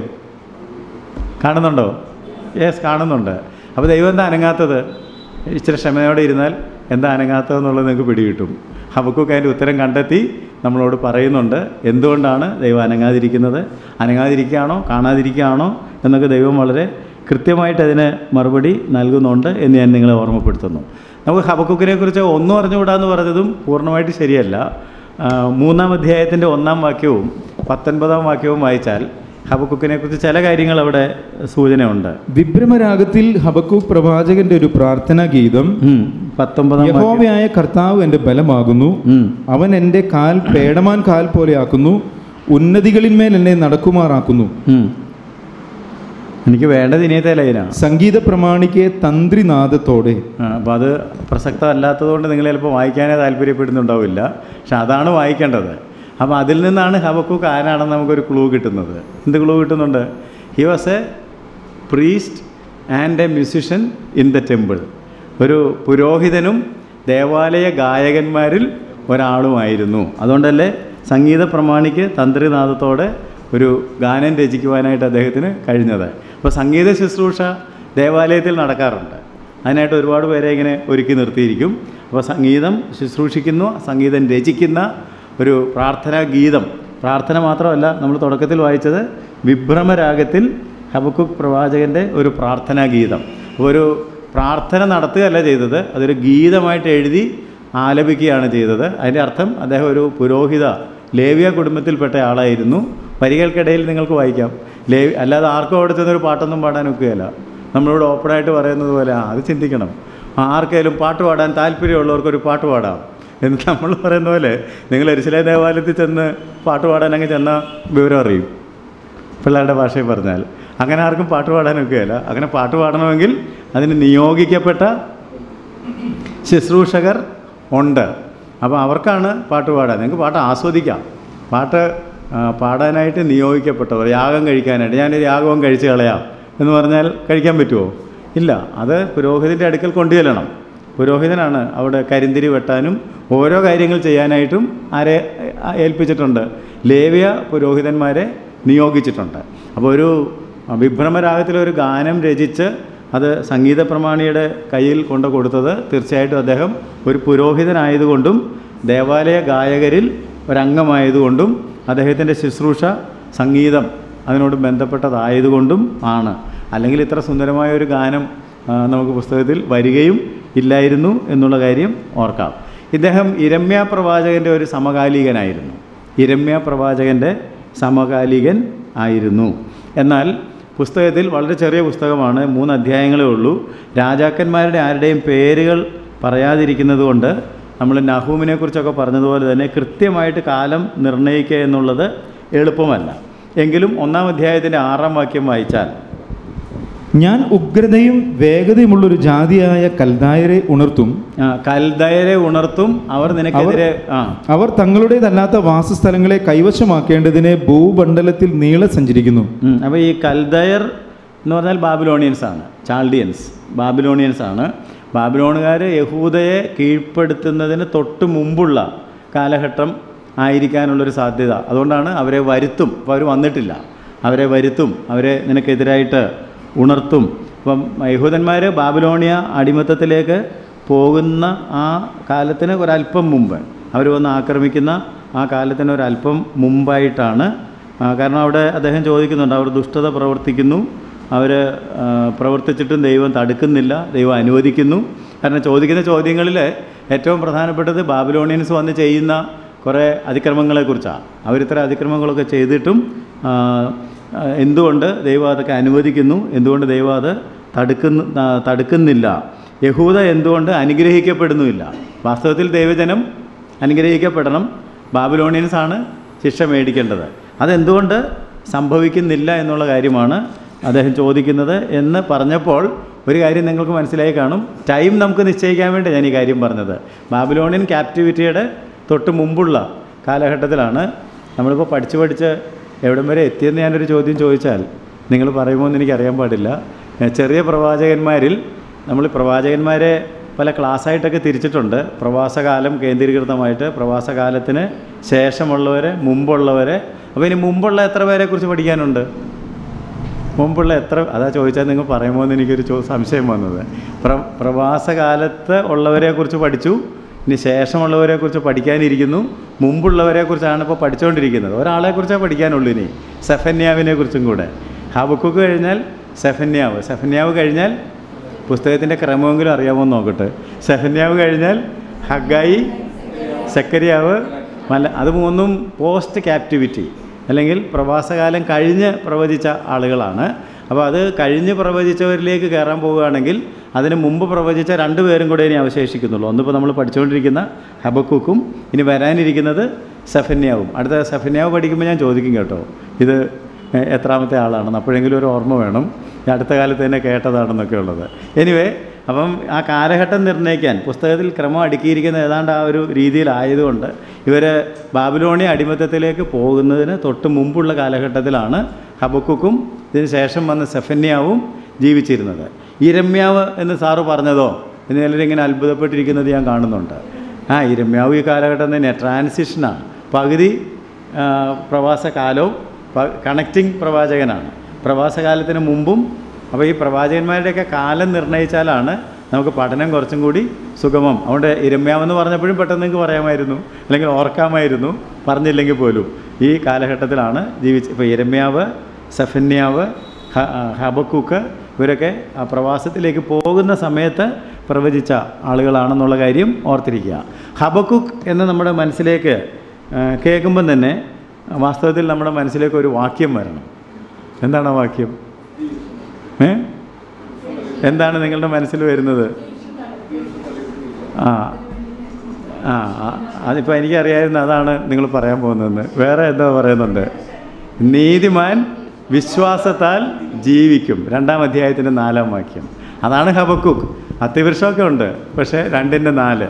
കാണുന്നുണ്ടോ യെസ് കാണുന്നുണ്ട് അപ്പോൾ ദൈവം എന്താ അനങ്ങാത്തത് ഇച്ചിരി ക്ഷമയോടെ ഇരുന്നാൽ എന്താ അനങ്ങാത്തതെന്നുള്ളത് നിങ്ങൾക്ക് പിടികിട്ടും ഹബക്കുക്ക് അതിൻ്റെ ഉത്തരം കണ്ടെത്തി നമ്മളോട് പറയുന്നുണ്ട് എന്തുകൊണ്ടാണ് ദൈവം അനങ്ങാതിരിക്കുന്നത് അനങ്ങാതിരിക്കുകയാണോ കാണാതിരിക്കുകയാണോ എന്നൊക്കെ ദൈവം വളരെ കൃത്യമായിട്ട് അതിന് മറുപടി നൽകുന്നുണ്ട് എന്ന് ഞാൻ നിങ്ങളെ ഓർമ്മപ്പെടുത്തുന്നു നമുക്ക് ഹബക്കുക്കിനെ കുറിച്ച് ഒന്നും അറിഞ്ഞുകൂടാന്ന് പറഞ്ഞതും പൂർണ്ണമായിട്ട് ശരിയല്ല ആ, മൂന്നാം അധ്യായത്തിൻ്റെ ഒന്നാം വാക്യവും പത്തൊൻപതാം വാക്യവും വായിച്ചാൽ ഹബക്കുക്കിനെ കുറിച്ച് ചില കാര്യങ്ങൾ അവിടെ സൂചനയുണ്ട് വിഭ്രമരാഗത്തിൽ ഹബക്കൂക്ക് പ്രവാചകന്റെ ഒരു പ്രാർത്ഥനാ ഗീതം ഉം. പത്തൊമ്പതാം വാക്യം യഹോവയായ കർത്താവ് എൻ്റെ ബലമാകുന്നു ഉം. അവൻ എൻ്റെ കാൽ പേടമാൻ കാൽ പോലെയാക്കുന്നു ഉന്നതികളിന്മേൽ എന്നെ നടക്കുമാറാക്കുന്നു ഉം. എനിക്ക് വേണ്ടത് ഇനിയത്തെ ലൈനാണ് സംഗീത പ്രമാണിക്ക് തന്ത്രിനാദത്തോടെ അപ്പോൾ അത് പ്രസക്തമല്ലാത്തതുകൊണ്ട് നിങ്ങൾ ചിലപ്പോൾ വായിക്കാനേ താല്പര്യപ്പെടുന്നുണ്ടാവില്ല പക്ഷെ അതാണ് വായിക്കേണ്ടത് അപ്പോൾ അതിൽ നിന്നാണ് ഹബക്കൂക്ക് ആരാണെന്ന് നമുക്കൊരു ക്ലൂ കിട്ടുന്നത് എന്ത് ക്ലൂ കിട്ടുന്നുണ്ട് he was a priest and a musician in the temple ഒരു പുരോഹിതനും ദേവാലയ ഗായകന്മാരിൽ ഒരാളുമായിരുന്നു അതുകൊണ്ടല്ലേ സംഗീത പ്രമാണിക്ക് തന്ത്രിനാഥത്തോടെ ഒരു ഗാനം രചിക്കുവാനായിട്ട് അദ്ദേഹത്തിന് കഴിഞ്ഞത് അപ്പോൾ സംഗീത ശുശ്രൂഷ ദേവാലയത്തിൽ നടക്കാറുണ്ട് അതിനായിട്ട് ഒരുപാട് പേരെ ഇങ്ങനെ ഒരുക്കി നിർത്തിയിരിക്കും അപ്പോൾ സംഗീതം ശുശ്രൂഷിക്കുന്നു സംഗീതം രചിക്കുന്ന ഒരു പ്രാർത്ഥനാ ഗീതം പ്രാർത്ഥന മാത്രമല്ല നമ്മൾ തുടക്കത്തിൽ വായിച്ചത് വിഭ്രമരാഗത്തിൽ ഹബക്കുക്ക് പ്രവാചകൻ്റെ ഒരു പ്രാർത്ഥനാ ഗീതം അപ്പോൾ ഒരു പ്രാർത്ഥന നടത്തുകയല്ല ചെയ്തത് അതൊരു ഗീതമായിട്ട് എഴുതി ആലപിക്കുകയാണ് ചെയ്തത് അതിൻ്റെ അർത്ഥം അദ്ദേഹം ഒരു പുരോഹിത ലേവ്യ കുടുംബത്തിൽപ്പെട്ട ആളായിരുന്നു വരികൾക്കിടയിൽ നിങ്ങൾക്ക് വായിക്കാം ലേവി അല്ലാതെ ആർക്കും അവിടെ ചെന്നൊരു പാട്ടൊന്നും പാടാൻ ഒക്കുകയല്ല നമ്മളോട് ഓപ്പണായിട്ട് പറയുന്നത് പോലെ ആ അത് ചിന്തിക്കണം ആർക്കെങ്കിലും പാട്ട് പാടാൻ താല്പര്യമുള്ളവർക്കൊരു പാട്ട് പാടാം എന്ന് നമ്മൾ പറയുന്ന പോലെ നിങ്ങൾ എരിശിലെ ദേവാലയത്തിൽ ചെന്ന് പാട്ട് പാടാൻ അങ്ങ് ചെന്ന വിവരം അറിയും പിള്ളേരുടെ ഭാഷയിൽ പറഞ്ഞാൽ അങ്ങനെ ആർക്കും പാട്ട് പാടാനൊക്കെയല്ല അങ്ങനെ പാട്ട് പാടണമെങ്കിൽ അതിന് നിയോഗിക്കപ്പെട്ട ശുശ്രൂഷകർ ഉണ്ട് അപ്പോൾ അവർക്കാണ് പാട്ട് പാടാൻ നിങ്ങൾക്ക് പാട്ട് ആസ്വദിക്കാം പാട്ട് ആ, പാടാനായിട്ട് നിയോഗിക്കപ്പെട്ടവർ യാഗം കഴിക്കാനായിട്ട് ഞാനൊരു യാഗവും കഴിച്ച് കളയാം എന്ന് പറഞ്ഞാൽ കഴിക്കാൻ പറ്റുമോ ഇല്ല അത് പുരോഹിതൻ്റെ അടുക്കൽ കൊണ്ടുചെല്ലണം പുരോഹിതനാണ് അവിടെ കരിന്തിരി വെട്ടാനും ഓരോ കാര്യങ്ങൾ ചെയ്യാനായിട്ടും ആരെ ആ, ഏൽപ്പിച്ചിട്ടുണ്ട് ലേവ്യ പുരോഹിതന്മാരെ നിയോഗിച്ചിട്ടുണ്ട് അപ്പോൾ ഒരു വിഭ്രമരാഗത്തിലൊരു ഗാനം രചിച്ച് അത് സംഗീത പ്രമാണിയുടെ കയ്യിൽ കൊണ്ട് കൊടുത്തത് തീർച്ചയായിട്ടും അദ്ദേഹം ഒരു പുരോഹിതനായതുകൊണ്ടും ദേവാലയ ഗായകരിൽ ഒരംഗമായതുകൊണ്ടും അദ്ദേഹത്തിൻ്റെ ശുശ്രൂഷ സംഗീതം അതിനോട് ബന്ധപ്പെട്ടതായതുകൊണ്ടും ആണ് അല്ലെങ്കിൽ ഇത്ര സുന്ദരമായ ഒരു ഗാനം ആ, നമുക്ക് പുസ്തകത്തിൽ വരികയും ഇല്ലായിരുന്നു എന്നുള്ള കാര്യം ഓർക്കാം ഇദ്ദേഹം ഇരമ്യ പ്രവാചകൻ്റെ ഒരു സമകാലികനായിരുന്നു ഇരമ്യ പ്രവാചകൻ്റെ സമകാലികൻ ആയിരുന്നു എന്നാൽ പുസ്തകത്തിൽ വളരെ ചെറിയ പുസ്തകമാണ് മൂന്ന് അധ്യായങ്ങളേ ഉള്ളൂ രാജാക്കന്മാരുടെ ആരുടെയും പേരുകൾ പറയാതിരിക്കുന്നത് കൊണ്ട് നമ്മൾ നഹൂമിനെ കുറിച്ചൊക്കെ പറഞ്ഞതുപോലെ തന്നെ കൃത്യമായിട്ട് കാലം നിർണ്ണയിക്കുക എന്നുള്ളത് എളുപ്പമല്ല എങ്കിലും ഒന്നാം അധ്യായത്തിൻ്റെ ആറാം വാക്യം വായിച്ചാൽ ഞാൻ ഉഗ്രതയും വേഗതയുമുള്ളൊരു ജാതിയായ കൽദായരെ ഉണർത്തും ആ, കൽദയരെ ഉണർത്തും അവർ നിനക്കെതിരെ ആ അവർ തങ്ങളുടേതല്ലാത്ത വാസസ്ഥലങ്ങളെ കൈവശമാക്കേണ്ടതിന് ഭൂമണ്ഡലത്തിൽ നീളെ സഞ്ചരിക്കുന്നു ഉം. അപ്പോൾ ഈ കൽദയർ എന്ന് പറഞ്ഞാൽ ബാബിലോണിയൻസ് ആണ് ചാൾഡിയൻസ് ബാബിലോണിയൻസ് ആണ് ബാബിലോണുകാർ യഹൂദയെ കീഴ്പ്പെടുത്തുന്നതിന് തൊട്ട് മുമ്പുള്ള കാലഘട്ടം ആയിരിക്കാനുള്ളൊരു സാധ്യത അതുകൊണ്ടാണ് അവരെ വരുത്തും അപ്പോൾ അവർ വന്നിട്ടില്ല അവരെ വരുത്തും അവരെ നിനക്കെതിരായിട്ട് ഉണർത്തും അപ്പം യഹൂദന്മാർ ബാബിലോണിയ അടിമത്തത്തിലേക്ക് പോകുന്ന ആ കാലത്തിന് ഒരല്പം മുമ്പ് അവർ വന്ന് ആക്രമിക്കുന്ന ആ കാലത്തിന് ഒരല്പം മുമ്പായിട്ടാണ് ആ, കാരണം അവിടെ അദ്ദേഹം ചോദിക്കുന്നുണ്ട് അവർ ദുഷ്ടത പ്രവർത്തിക്കുന്നു അവർ പ്രവർത്തിച്ചിട്ടും ദൈവം തടുക്കുന്നില്ല ദൈവം അനുവദിക്കുന്നു കാരണം ചോദിക്കുന്ന ചോദ്യങ്ങളിൽ ഏറ്റവും പ്രധാനപ്പെട്ടത് ബാബിലോണിയൻസ് വന്ന് ചെയ്യുന്ന കുറേ അതിക്രമങ്ങളെക്കുറിച്ചാണ് അവരിത്ര അതിക്രമങ്ങളൊക്കെ ചെയ്തിട്ടും ആ, ആ, എന്തുകൊണ്ട് ദൈവം അതൊക്കെ അനുവദിക്കുന്നു എന്തുകൊണ്ട് ദൈവം അത് തടുക്കുന്നു ആ, തടുക്കുന്നില്ല യഹൂദ എന്തുകൊണ്ട് അനുഗ്രഹിക്കപ്പെടുന്നുമില്ല വാസ്തവത്തിൽ ദൈവജനം അനുഗ്രഹിക്കപ്പെടണം ബാബിലോണിയൻസ് ആണ് ശിക്ഷ മേടിക്കേണ്ടത് അതെന്തുകൊണ്ട് സംഭവിക്കുന്നില്ല എന്നുള്ള കാര്യമാണ് അദ്ദേഹം ചോദിക്കുന്നത് എന്ന് പറഞ്ഞപ്പോൾ ഒരു കാര്യം നിങ്ങൾക്ക് മനസ്സിലായി കാണും ടൈം നമുക്ക് നിശ്ചയിക്കാൻ വേണ്ടി ഞാൻ ഈ കാര്യം പറഞ്ഞത് ബാബിലോണിയൻ ക്യാപ്റ്റിവിറ്റിയുടെ തൊട്ട് മുമ്പുള്ള കാലഘട്ടത്തിലാണ് നമ്മളിപ്പോൾ പഠിച്ച് പഠിച്ച് എവിടം വരെ എത്തിയെന്ന് ഞാനൊരു ചോദ്യം ചോദിച്ചാൽ നിങ്ങൾ പറയുമോ എന്ന് എനിക്കറിയാൻ പാടില്ല ഏ, ചെറിയ പ്രവാചകന്മാരിൽ നമ്മൾ പ്രവാചകന്മാരെ പല ക്ലാസ്സായിട്ടൊക്കെ തിരിച്ചിട്ടുണ്ട് പ്രവാസകാലം കേന്ദ്രീകൃതമായിട്ട് പ്രവാസകാലത്തിന് ശേഷമുള്ളവരെ മുമ്പുള്ളവരെ അപ്പോൾ ഇനി മുമ്പുള്ള എത്ര പേരെക്കുറിച്ച് പഠിക്കാനുണ്ട് മുമ്പുള്ള എത്ര അതാ ചോദിച്ചാൽ നിങ്ങൾ പറയുമോ എന്ന് എനിക്കൊരു ചോ സംശയം വന്നത് പ്ര പ്രവാസകാലത്ത് ഉള്ളവരെക്കുറിച്ച് പഠിച്ചു ഇനി ശേഷമുള്ളവരെക്കുറിച്ച് പഠിക്കാനിരിക്കുന്നു മുമ്പുള്ളവരെക്കുറിച്ചാണ് ഇപ്പോൾ പഠിച്ചുകൊണ്ടിരിക്കുന്നത് ഒരാളെക്കുറിച്ചാണ് പഠിക്കാനുള്ളൂ ഇനി സെഫന്യാവിനെ കുറിച്ചും കൂടെ ഹബക്കുക്ക് കഴിഞ്ഞാൽ സെഫന്യാവ് സെഫന്യാവ് കഴിഞ്ഞാൽ പുസ്തകത്തിൻ്റെ ക്രമമെങ്കിലും അറിയാമോ എന്ന് നോക്കട്ടെ സെഫന്യാവ് കഴിഞ്ഞാൽ ഹഗായി സെക്കരിയാവ് മല അത് മൂന്നും പോസ്റ്റ് ക്യാപ്റ്റിവിറ്റി അല്ലെങ്കിൽ പ്രവാസകാലം കഴിഞ്ഞ് പ്രവചിച്ച ആളുകളാണ് അപ്പോൾ അത് കഴിഞ്ഞ് പ്രവചിച്ചവരിലേക്ക് കയറാൻ പോവുകയാണെങ്കിൽ അതിന് മുമ്പ് പ്രവചിച്ച രണ്ട് പേരും കൂടെ ഇനി അവശേഷിക്കുന്നുള്ളൂ ഒന്നിപ്പോൾ നമ്മൾ പഠിച്ചുകൊണ്ടിരിക്കുന്ന ഹബക്കുക്കും ഇനി വരാനിരിക്കുന്നത് സഫന്യാവും അടുത്ത സഫന്യാവ് പഠിക്കുമ്പോൾ ഞാൻ ചോദിക്കും കേട്ടോ ഇത് എ- എത്രാമത്തെ ആളാണെന്ന് അപ്പോഴെങ്കിലും ഒരു ഓർമ്മ വേണം ഈ അടുത്ത കാലത്ത് തന്നെ കേട്ടതാണെന്നൊക്കെ ഉള്ളത് എനിവേ അപ്പം ആ കാലഘട്ടം നിർണ്ണയിക്കാൻ പുസ്തകത്തിൽ ക്രമം അടുക്കിയിരിക്കുന്ന ഏതാണ്ട് ആ ഒരു രീതിയിലായതുകൊണ്ട് ഇവർ ബാബിലോണിയ അടിമത്തത്തിലേക്ക് പോകുന്നതിന് തൊട്ട് മുമ്പുള്ള കാലഘട്ടത്തിലാണ് ഹബക്കുക്കും ഇതിന് ശേഷം വന്ന സെഫന്യാവും ജീവിച്ചിരുന്നത് ഇരമ്യാവ് എന്ന് സാറ് പറഞ്ഞതോ എന്ന് ചിലർ ഇങ്ങനെ അത്ഭുതപ്പെട്ടിരിക്കുന്നത് ഞാൻ കാണുന്നുണ്ട് ആ ഇരമ്യാവ് ഈ കാലഘട്ടം തന്നെ ട്രാൻസിഷനാണ് പകുതി ആ, പ്രവാസകാലവും കണക്റ്റിംഗ് പ്രവാചകനാണ് പ്രവാസകാലത്തിന് മുമ്പും അപ്പോൾ ഈ പ്രവാചകന്മാരുടെയൊക്കെ കാലം നിർണ്ണയിച്ചാലാണ് നമുക്ക് പഠനം കുറച്ചും കൂടി സുഗമം അതുകൊണ്ട് ഇരമ്യാവെന്ന് പറഞ്ഞപ്പോഴും പെട്ടെന്ന് നിങ്ങൾക്ക് പറയാമായിരുന്നു അല്ലെങ്കിൽ ഓർക്കാമായിരുന്നു പറഞ്ഞില്ലെങ്കിൽ പോലും ഈ കാലഘട്ടത്തിലാണ് ജീവിച്ച് ഇപ്പോൾ ഇരമ്യാവ് സഫന്യാവ് ഹ- ഹബക്കൂക്ക് ഇവരൊക്കെ ആ പ്രവാസത്തിലേക്ക് പോകുന്ന സമയത്ത് പ്രവചിച്ച ആളുകളാണെന്നുള്ള കാര്യം ഓർത്തിരിക്കുക ഹബക്കുക്ക് എന്ന് നമ്മുടെ മനസ്സിലേക്ക് ആ, കേൾക്കുമ്പം തന്നെ വാസ്തവത്തിൽ നമ്മുടെ മനസ്സിലേക്ക് ഒരു വാക്യം വരണം എന്താണ് ആ വാക്യം ഏ എന്താണ് നിങ്ങളുടെ മനസ്സിൽ വരുന്നത് ആ ആ ആ, അതിപ്പോൾ എനിക്കറിയായിരുന്നു അതാണ് നിങ്ങൾ പറയാൻ പോകുന്നതെന്ന് വേറെ എന്താ പറയുന്നുണ്ട് നീതിമാൻ വിശ്വാസത്താൽ ജീവിക്കും രണ്ടാം അധ്യായത്തിൻ്റെ നാലാം വാക്യം അതാണ് ഹബക്കുക്ക് അത്തിവൃക്ഷമൊക്കെ ഉണ്ട് പക്ഷേ രണ്ടിൻ്റെ നാല്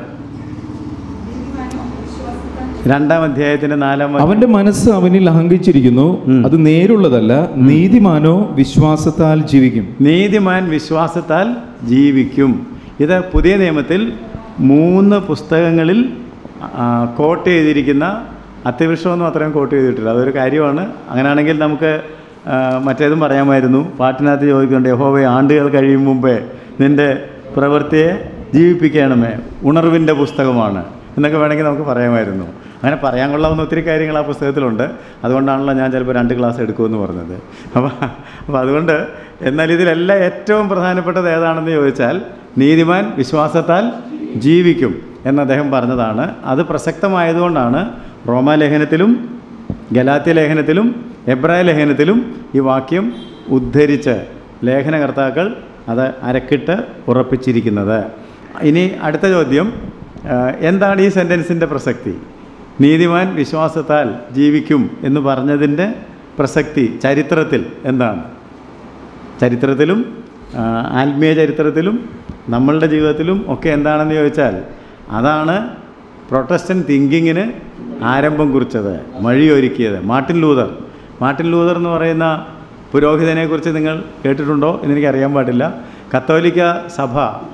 രണ്ടാം അധ്യായത്തിൻ്റെ നാലാം വാക്യം അവന്റെ മനസ്സ് അവനിൽ അഹങ്കരിച്ചിരിക്കുന്നു ഉം. അത് നേരുള്ളതല്ല നീതിമാനോ വിശ്വാസത്താൽ ജീവിക്കും നീതിമാൻ വിശ്വാസത്താൽ ജീവിക്കും ഇത് പുതിയ നിയമത്തിൽ മൂന്ന് പുസ്തകങ്ങളിൽ ആ, കോട്ട് ചെയ്തിരിക്കുന്ന അത്യവൃക്ഷമൊന്നും അത്രയും കോട്ട് ചെയ്തിട്ടില്ല അതൊരു കാര്യമാണ് അങ്ങനെയാണെങ്കിൽ നമുക്ക് ആ, മറ്റേതും പറയാമായിരുന്നു പാട്ടിനകത്ത് ചോദിക്കുന്നുണ്ട് യഹോവെ ആണ്ടുകൾ കഴിയും മുമ്പേ നിൻ്റെ പ്രവൃത്തിയെ ജീവിപ്പിക്കണമേ ഉണർവിൻ്റെ പുസ്തകമാണ് എന്നൊക്കെ വേണമെങ്കിൽ നമുക്ക് പറയാമായിരുന്നു അങ്ങനെ പറയാൻ കൊള്ളാവുന്ന ഒത്തിരി കാര്യങ്ങൾ ആ പുസ്തകത്തിലുണ്ട് അതുകൊണ്ടാണല്ലോ ഞാൻ ചിലപ്പോൾ രണ്ട് ക്ലാസ് എടുക്കുമെന്ന് പറഞ്ഞത് അപ്പോൾ അപ്പോൾ അതുകൊണ്ട് എന്നാൽ ഇതിലെല്ലാം ഏറ്റവും പ്രധാനപ്പെട്ടത് ഏതാണെന്ന് ചോദിച്ചാൽ നീതിമാൻ വിശ്വാസത്താൽ ജീവിക്കും എന്ന് അദ്ദേഹം പറഞ്ഞതാണ് അത് പ്രസക്തമായതുകൊണ്ടാണ് റോമാലേഖനത്തിലും ഗലാത്യ ലേഖനത്തിലും എബ്രായ ലേഖനത്തിലും ഈ വാക്യം ഉദ്ധരിച്ച് ലേഖനകർത്താക്കൾ അത് അരക്കിട്ട് ഉറപ്പിച്ചിരിക്കുന്നത് ഇനി അടുത്ത ചോദ്യം ആ, എന്താണ് ഈ സെൻറ്റൻസിൻ്റെ പ്രസക്തി നീതിമാൻ വിശ്വാസത്താൽ ജീവിക്കും എന്ന് പറഞ്ഞതിൻ്റെ പ്രസക്തി ചരിത്രത്തിൽ എന്താണ് ചരിത്രത്തിലും ആ, ആത്മീയ ചരിത്രത്തിലും നമ്മളുടെ ജീവിതത്തിലും ഒക്കെ എന്താണെന്ന് ചോദിച്ചാൽ അതാണ് പ്രൊട്ടസ്റ്റൻ്റ് തിങ്കിങ്ങിന് ആരംഭം കുറിച്ചത് വഴിയൊരുക്കിയത് മാർട്ടിൻ ലൂതർ മാർട്ടിൻ ലൂതർ എന്ന് പറയുന്ന പുരോഹിതനെക്കുറിച്ച് നിങ്ങൾ കേട്ടിട്ടുണ്ടോ എന്നെനിക്ക് അറിയാൻ പാടില്ല കത്തോലിക്ക സഭ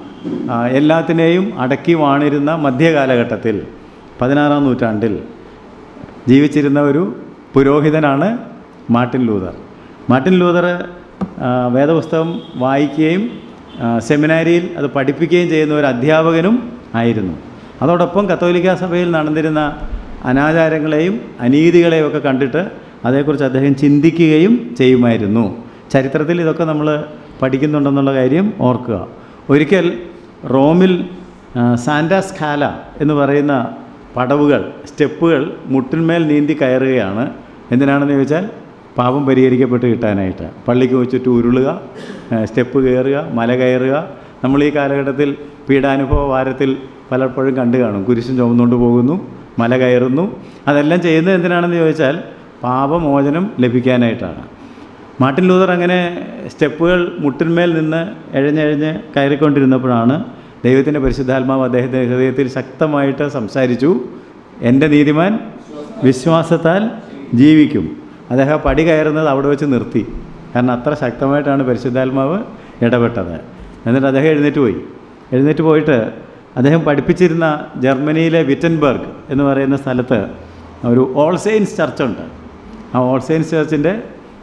ആ, എല്ലാത്തിനെയും അടക്കി വാണിരുന്ന മധ്യകാലഘട്ടത്തിൽ പതിനാറാം നൂറ്റാണ്ടിൽ ജീവിച്ചിരുന്ന ഒരു പുരോഹിതനാണ് മാർട്ടിൻ ലൂതർ മാർട്ടിൻ ലൂതർ ആ, വേദപുസ്തകം വായിക്കുകയും ആ, സെമിനാരിയിൽ അത് പഠിപ്പിക്കുകയും ചെയ്യുന്ന ഒരു അധ്യാപകനും ആയിരുന്നു അതോടൊപ്പം കത്തോലിക്ക സഭയിൽ നടന്നിരുന്ന അനാചാരങ്ങളെയും അനീതികളെയും ഒക്കെ കണ്ടിട്ട് അതേക്കുറിച്ച് അദ്ദേഹം ചിന്തിക്കുകയും ചെയ്യുമായിരുന്നു ചരിത്രത്തിൽ ഇതൊക്കെ നമ്മൾ പഠിക്കുന്നുണ്ടെന്നുള്ള കാര്യം ഓർക്കുക ഒരിക്കൽ റോമിൽ ആ, സാന്റാസ് ഖാല എന്ന് പറയുന്ന പടവുകൾ സ്റ്റെപ്പുകൾ മുട്ടിന്മേൽ നീന്തി കയറുകയാണ് എന്തിനാണെന്ന് ചോദിച്ചാൽ പാപം പരിഹരിക്കപ്പെട്ട് കിട്ടാനായിട്ട് പള്ളിക്ക് വെച്ചിട്ട് ഉരുളുക ആ, സ്റ്റെപ്പ് കയറുക മല കയറുക നമ്മൾ ഈ കാലഘട്ടത്തിൽ പീഡാനുഭവ വാരത്തിൽ പലപ്പോഴും കണ്ടു കാണും കുരിശും ചുമന്നുകൊണ്ട് പോകുന്നു മല കയറുന്നു അതെല്ലാം ചെയ്യുന്നത് എന്തിനാണെന്ന് ചോദിച്ചാൽ പാപമോചനം ലഭിക്കാനായിട്ടാണ് മാർട്ടിൻ ലൂതർ അങ്ങനെ സ്റ്റെപ്പുകൾ മുട്ടിന്മേൽ നിന്ന് എഴഞ്ഞെഴഞ്ഞ് കയറിക്കൊണ്ടിരുന്നപ്പോഴാണ് ദൈവത്തിൻ്റെ പരിശുദ്ധാത്മാവ് അദ്ദേഹത്തിൻ്റെ ഹൃദയത്തിൽ ശക്തമായിട്ട് സംസാരിച്ചു എൻ്റെ നീതിമാൻ വിശ്വാസത്താൽ ജീവിക്കും അദ്ദേഹം പടി കയറുന്നത് അവിടെ വെച്ച് നിർത്തി കാരണം അത്ര ശക്തമായിട്ടാണ് പരിശുദ്ധാത്മാവ് ഇടപെട്ടത് എന്നിട്ട് അദ്ദേഹം എഴുന്നേറ്റ് പോയി എഴുന്നേറ്റ് പോയിട്ട് അദ്ദേഹം പഠിപ്പിച്ചിരുന്ന ജർമ്മനിയിലെ വിറ്റൻബർഗ് എന്ന് പറയുന്ന സ്ഥലത്ത് ഒരു ഓൾ സെയിൻസ് ചർച്ചുണ്ട് ആ ഓൾ സെയിൻസ് ചർച്ചിൻ്റെ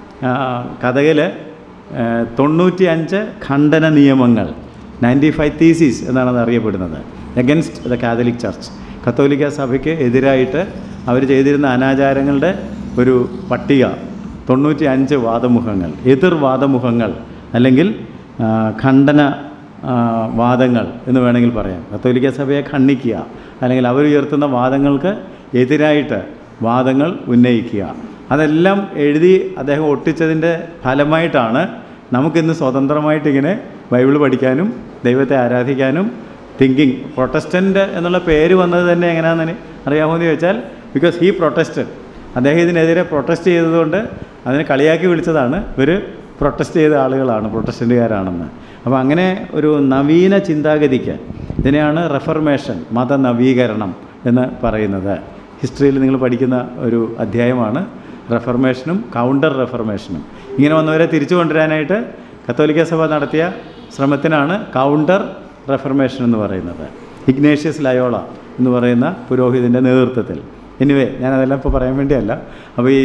കഥയിൽ തൊണ്ണൂറ്റി അഞ്ച് ഖണ്ഡന നിയമങ്ങൾ നയൻറ്റി ഫൈവ് തീസീസ് എന്നാണ് അത് അറിയപ്പെടുന്നത് എഗൻസ്റ്റ് ദ കാതലിക് ചർച്ച് കത്തോലിക്ക സഭയ്ക്ക് എതിരായിട്ട് അവർ ചെയ്തിരുന്ന അനാചാരങ്ങളുടെ ഒരു പട്ടിക തൊണ്ണൂറ്റി അഞ്ച് വാദമുഖങ്ങൾ എതിർ വാദമുഖങ്ങൾ അല്ലെങ്കിൽ ആ, ഖണ്ഡന ആ, വാദങ്ങൾ എന്ന് വേണമെങ്കിൽ പറയാം കത്തോലിക്ക സഭയെ ഖണ്ഡിക്കുക അല്ലെങ്കിൽ അവർ ഉയർത്തുന്ന വാദങ്ങൾക്ക് എതിരായിട്ട് വാദങ്ങൾ ഉന്നയിക്കുക അതെല്ലാം എഴുതി അദ്ദേഹം ഒട്ടിച്ചതിൻ്റെ ഫലമായിട്ടാണ് നമുക്കിന്ന് സ്വതന്ത്രമായിട്ട് ഇങ്ങനെ ബൈബിൾ പഠിക്കാനും ദൈവത്തെ ആരാധിക്കാനും തിങ്കിങ് പ്രൊട്ടസ്റ്റൻ്റ് എന്നുള്ള പേര് വന്നത് തന്നെ എങ്ങനെയാണെന്ന് അറിയാമോ എന്ന് ചോദിച്ചാൽ ബിക്കോസ് ഹീ പ്രൊട്ടസ്റ്റഡ് അദ്ദേഹം ഇതിനെതിരെ പ്രൊട്ടസ്റ്റ് ചെയ്തതുകൊണ്ട് അതിനെ കളിയാക്കി വിളിച്ചതാണ് ഇവർ പ്രൊട്ടസ്റ്റ് ചെയ്ത ആളുകളാണ് പ്രൊട്ടസ്റ്റൻ്റുകാരാണെന്ന് അപ്പോൾ അങ്ങനെ ഒരു നവീന ചിന്താഗതിക്ക് ഇതിനെയാണ് റെഫർമേഷൻ മതനവീകരണം എന്ന് പറയുന്നത് ഹിസ്റ്ററിയിൽ നിങ്ങൾ പഠിക്കുന്ന ഒരു അധ്യായമാണ് റെഫർമേഷനും കൗണ്ടർ റെഫർമേഷനും ഇങ്ങനെ വന്നവരെ തിരിച്ചു കൊണ്ടുവരാനായിട്ട് കത്തോലിക്ക സഭ നടത്തിയ ശ്രമത്തിനാണ് കൗണ്ടർ റെഫർമേഷൻ എന്ന് പറയുന്നത് ഇഗ്നേഷ്യസ് ലയോള എന്ന് പറയുന്ന പുരോഹിതൻ്റെ നേതൃത്വത്തിൽ എനിവേ ഞാനതെല്ലാം ഇപ്പോൾ പറയാൻ വേണ്ടിയല്ല അപ്പോൾ ഈ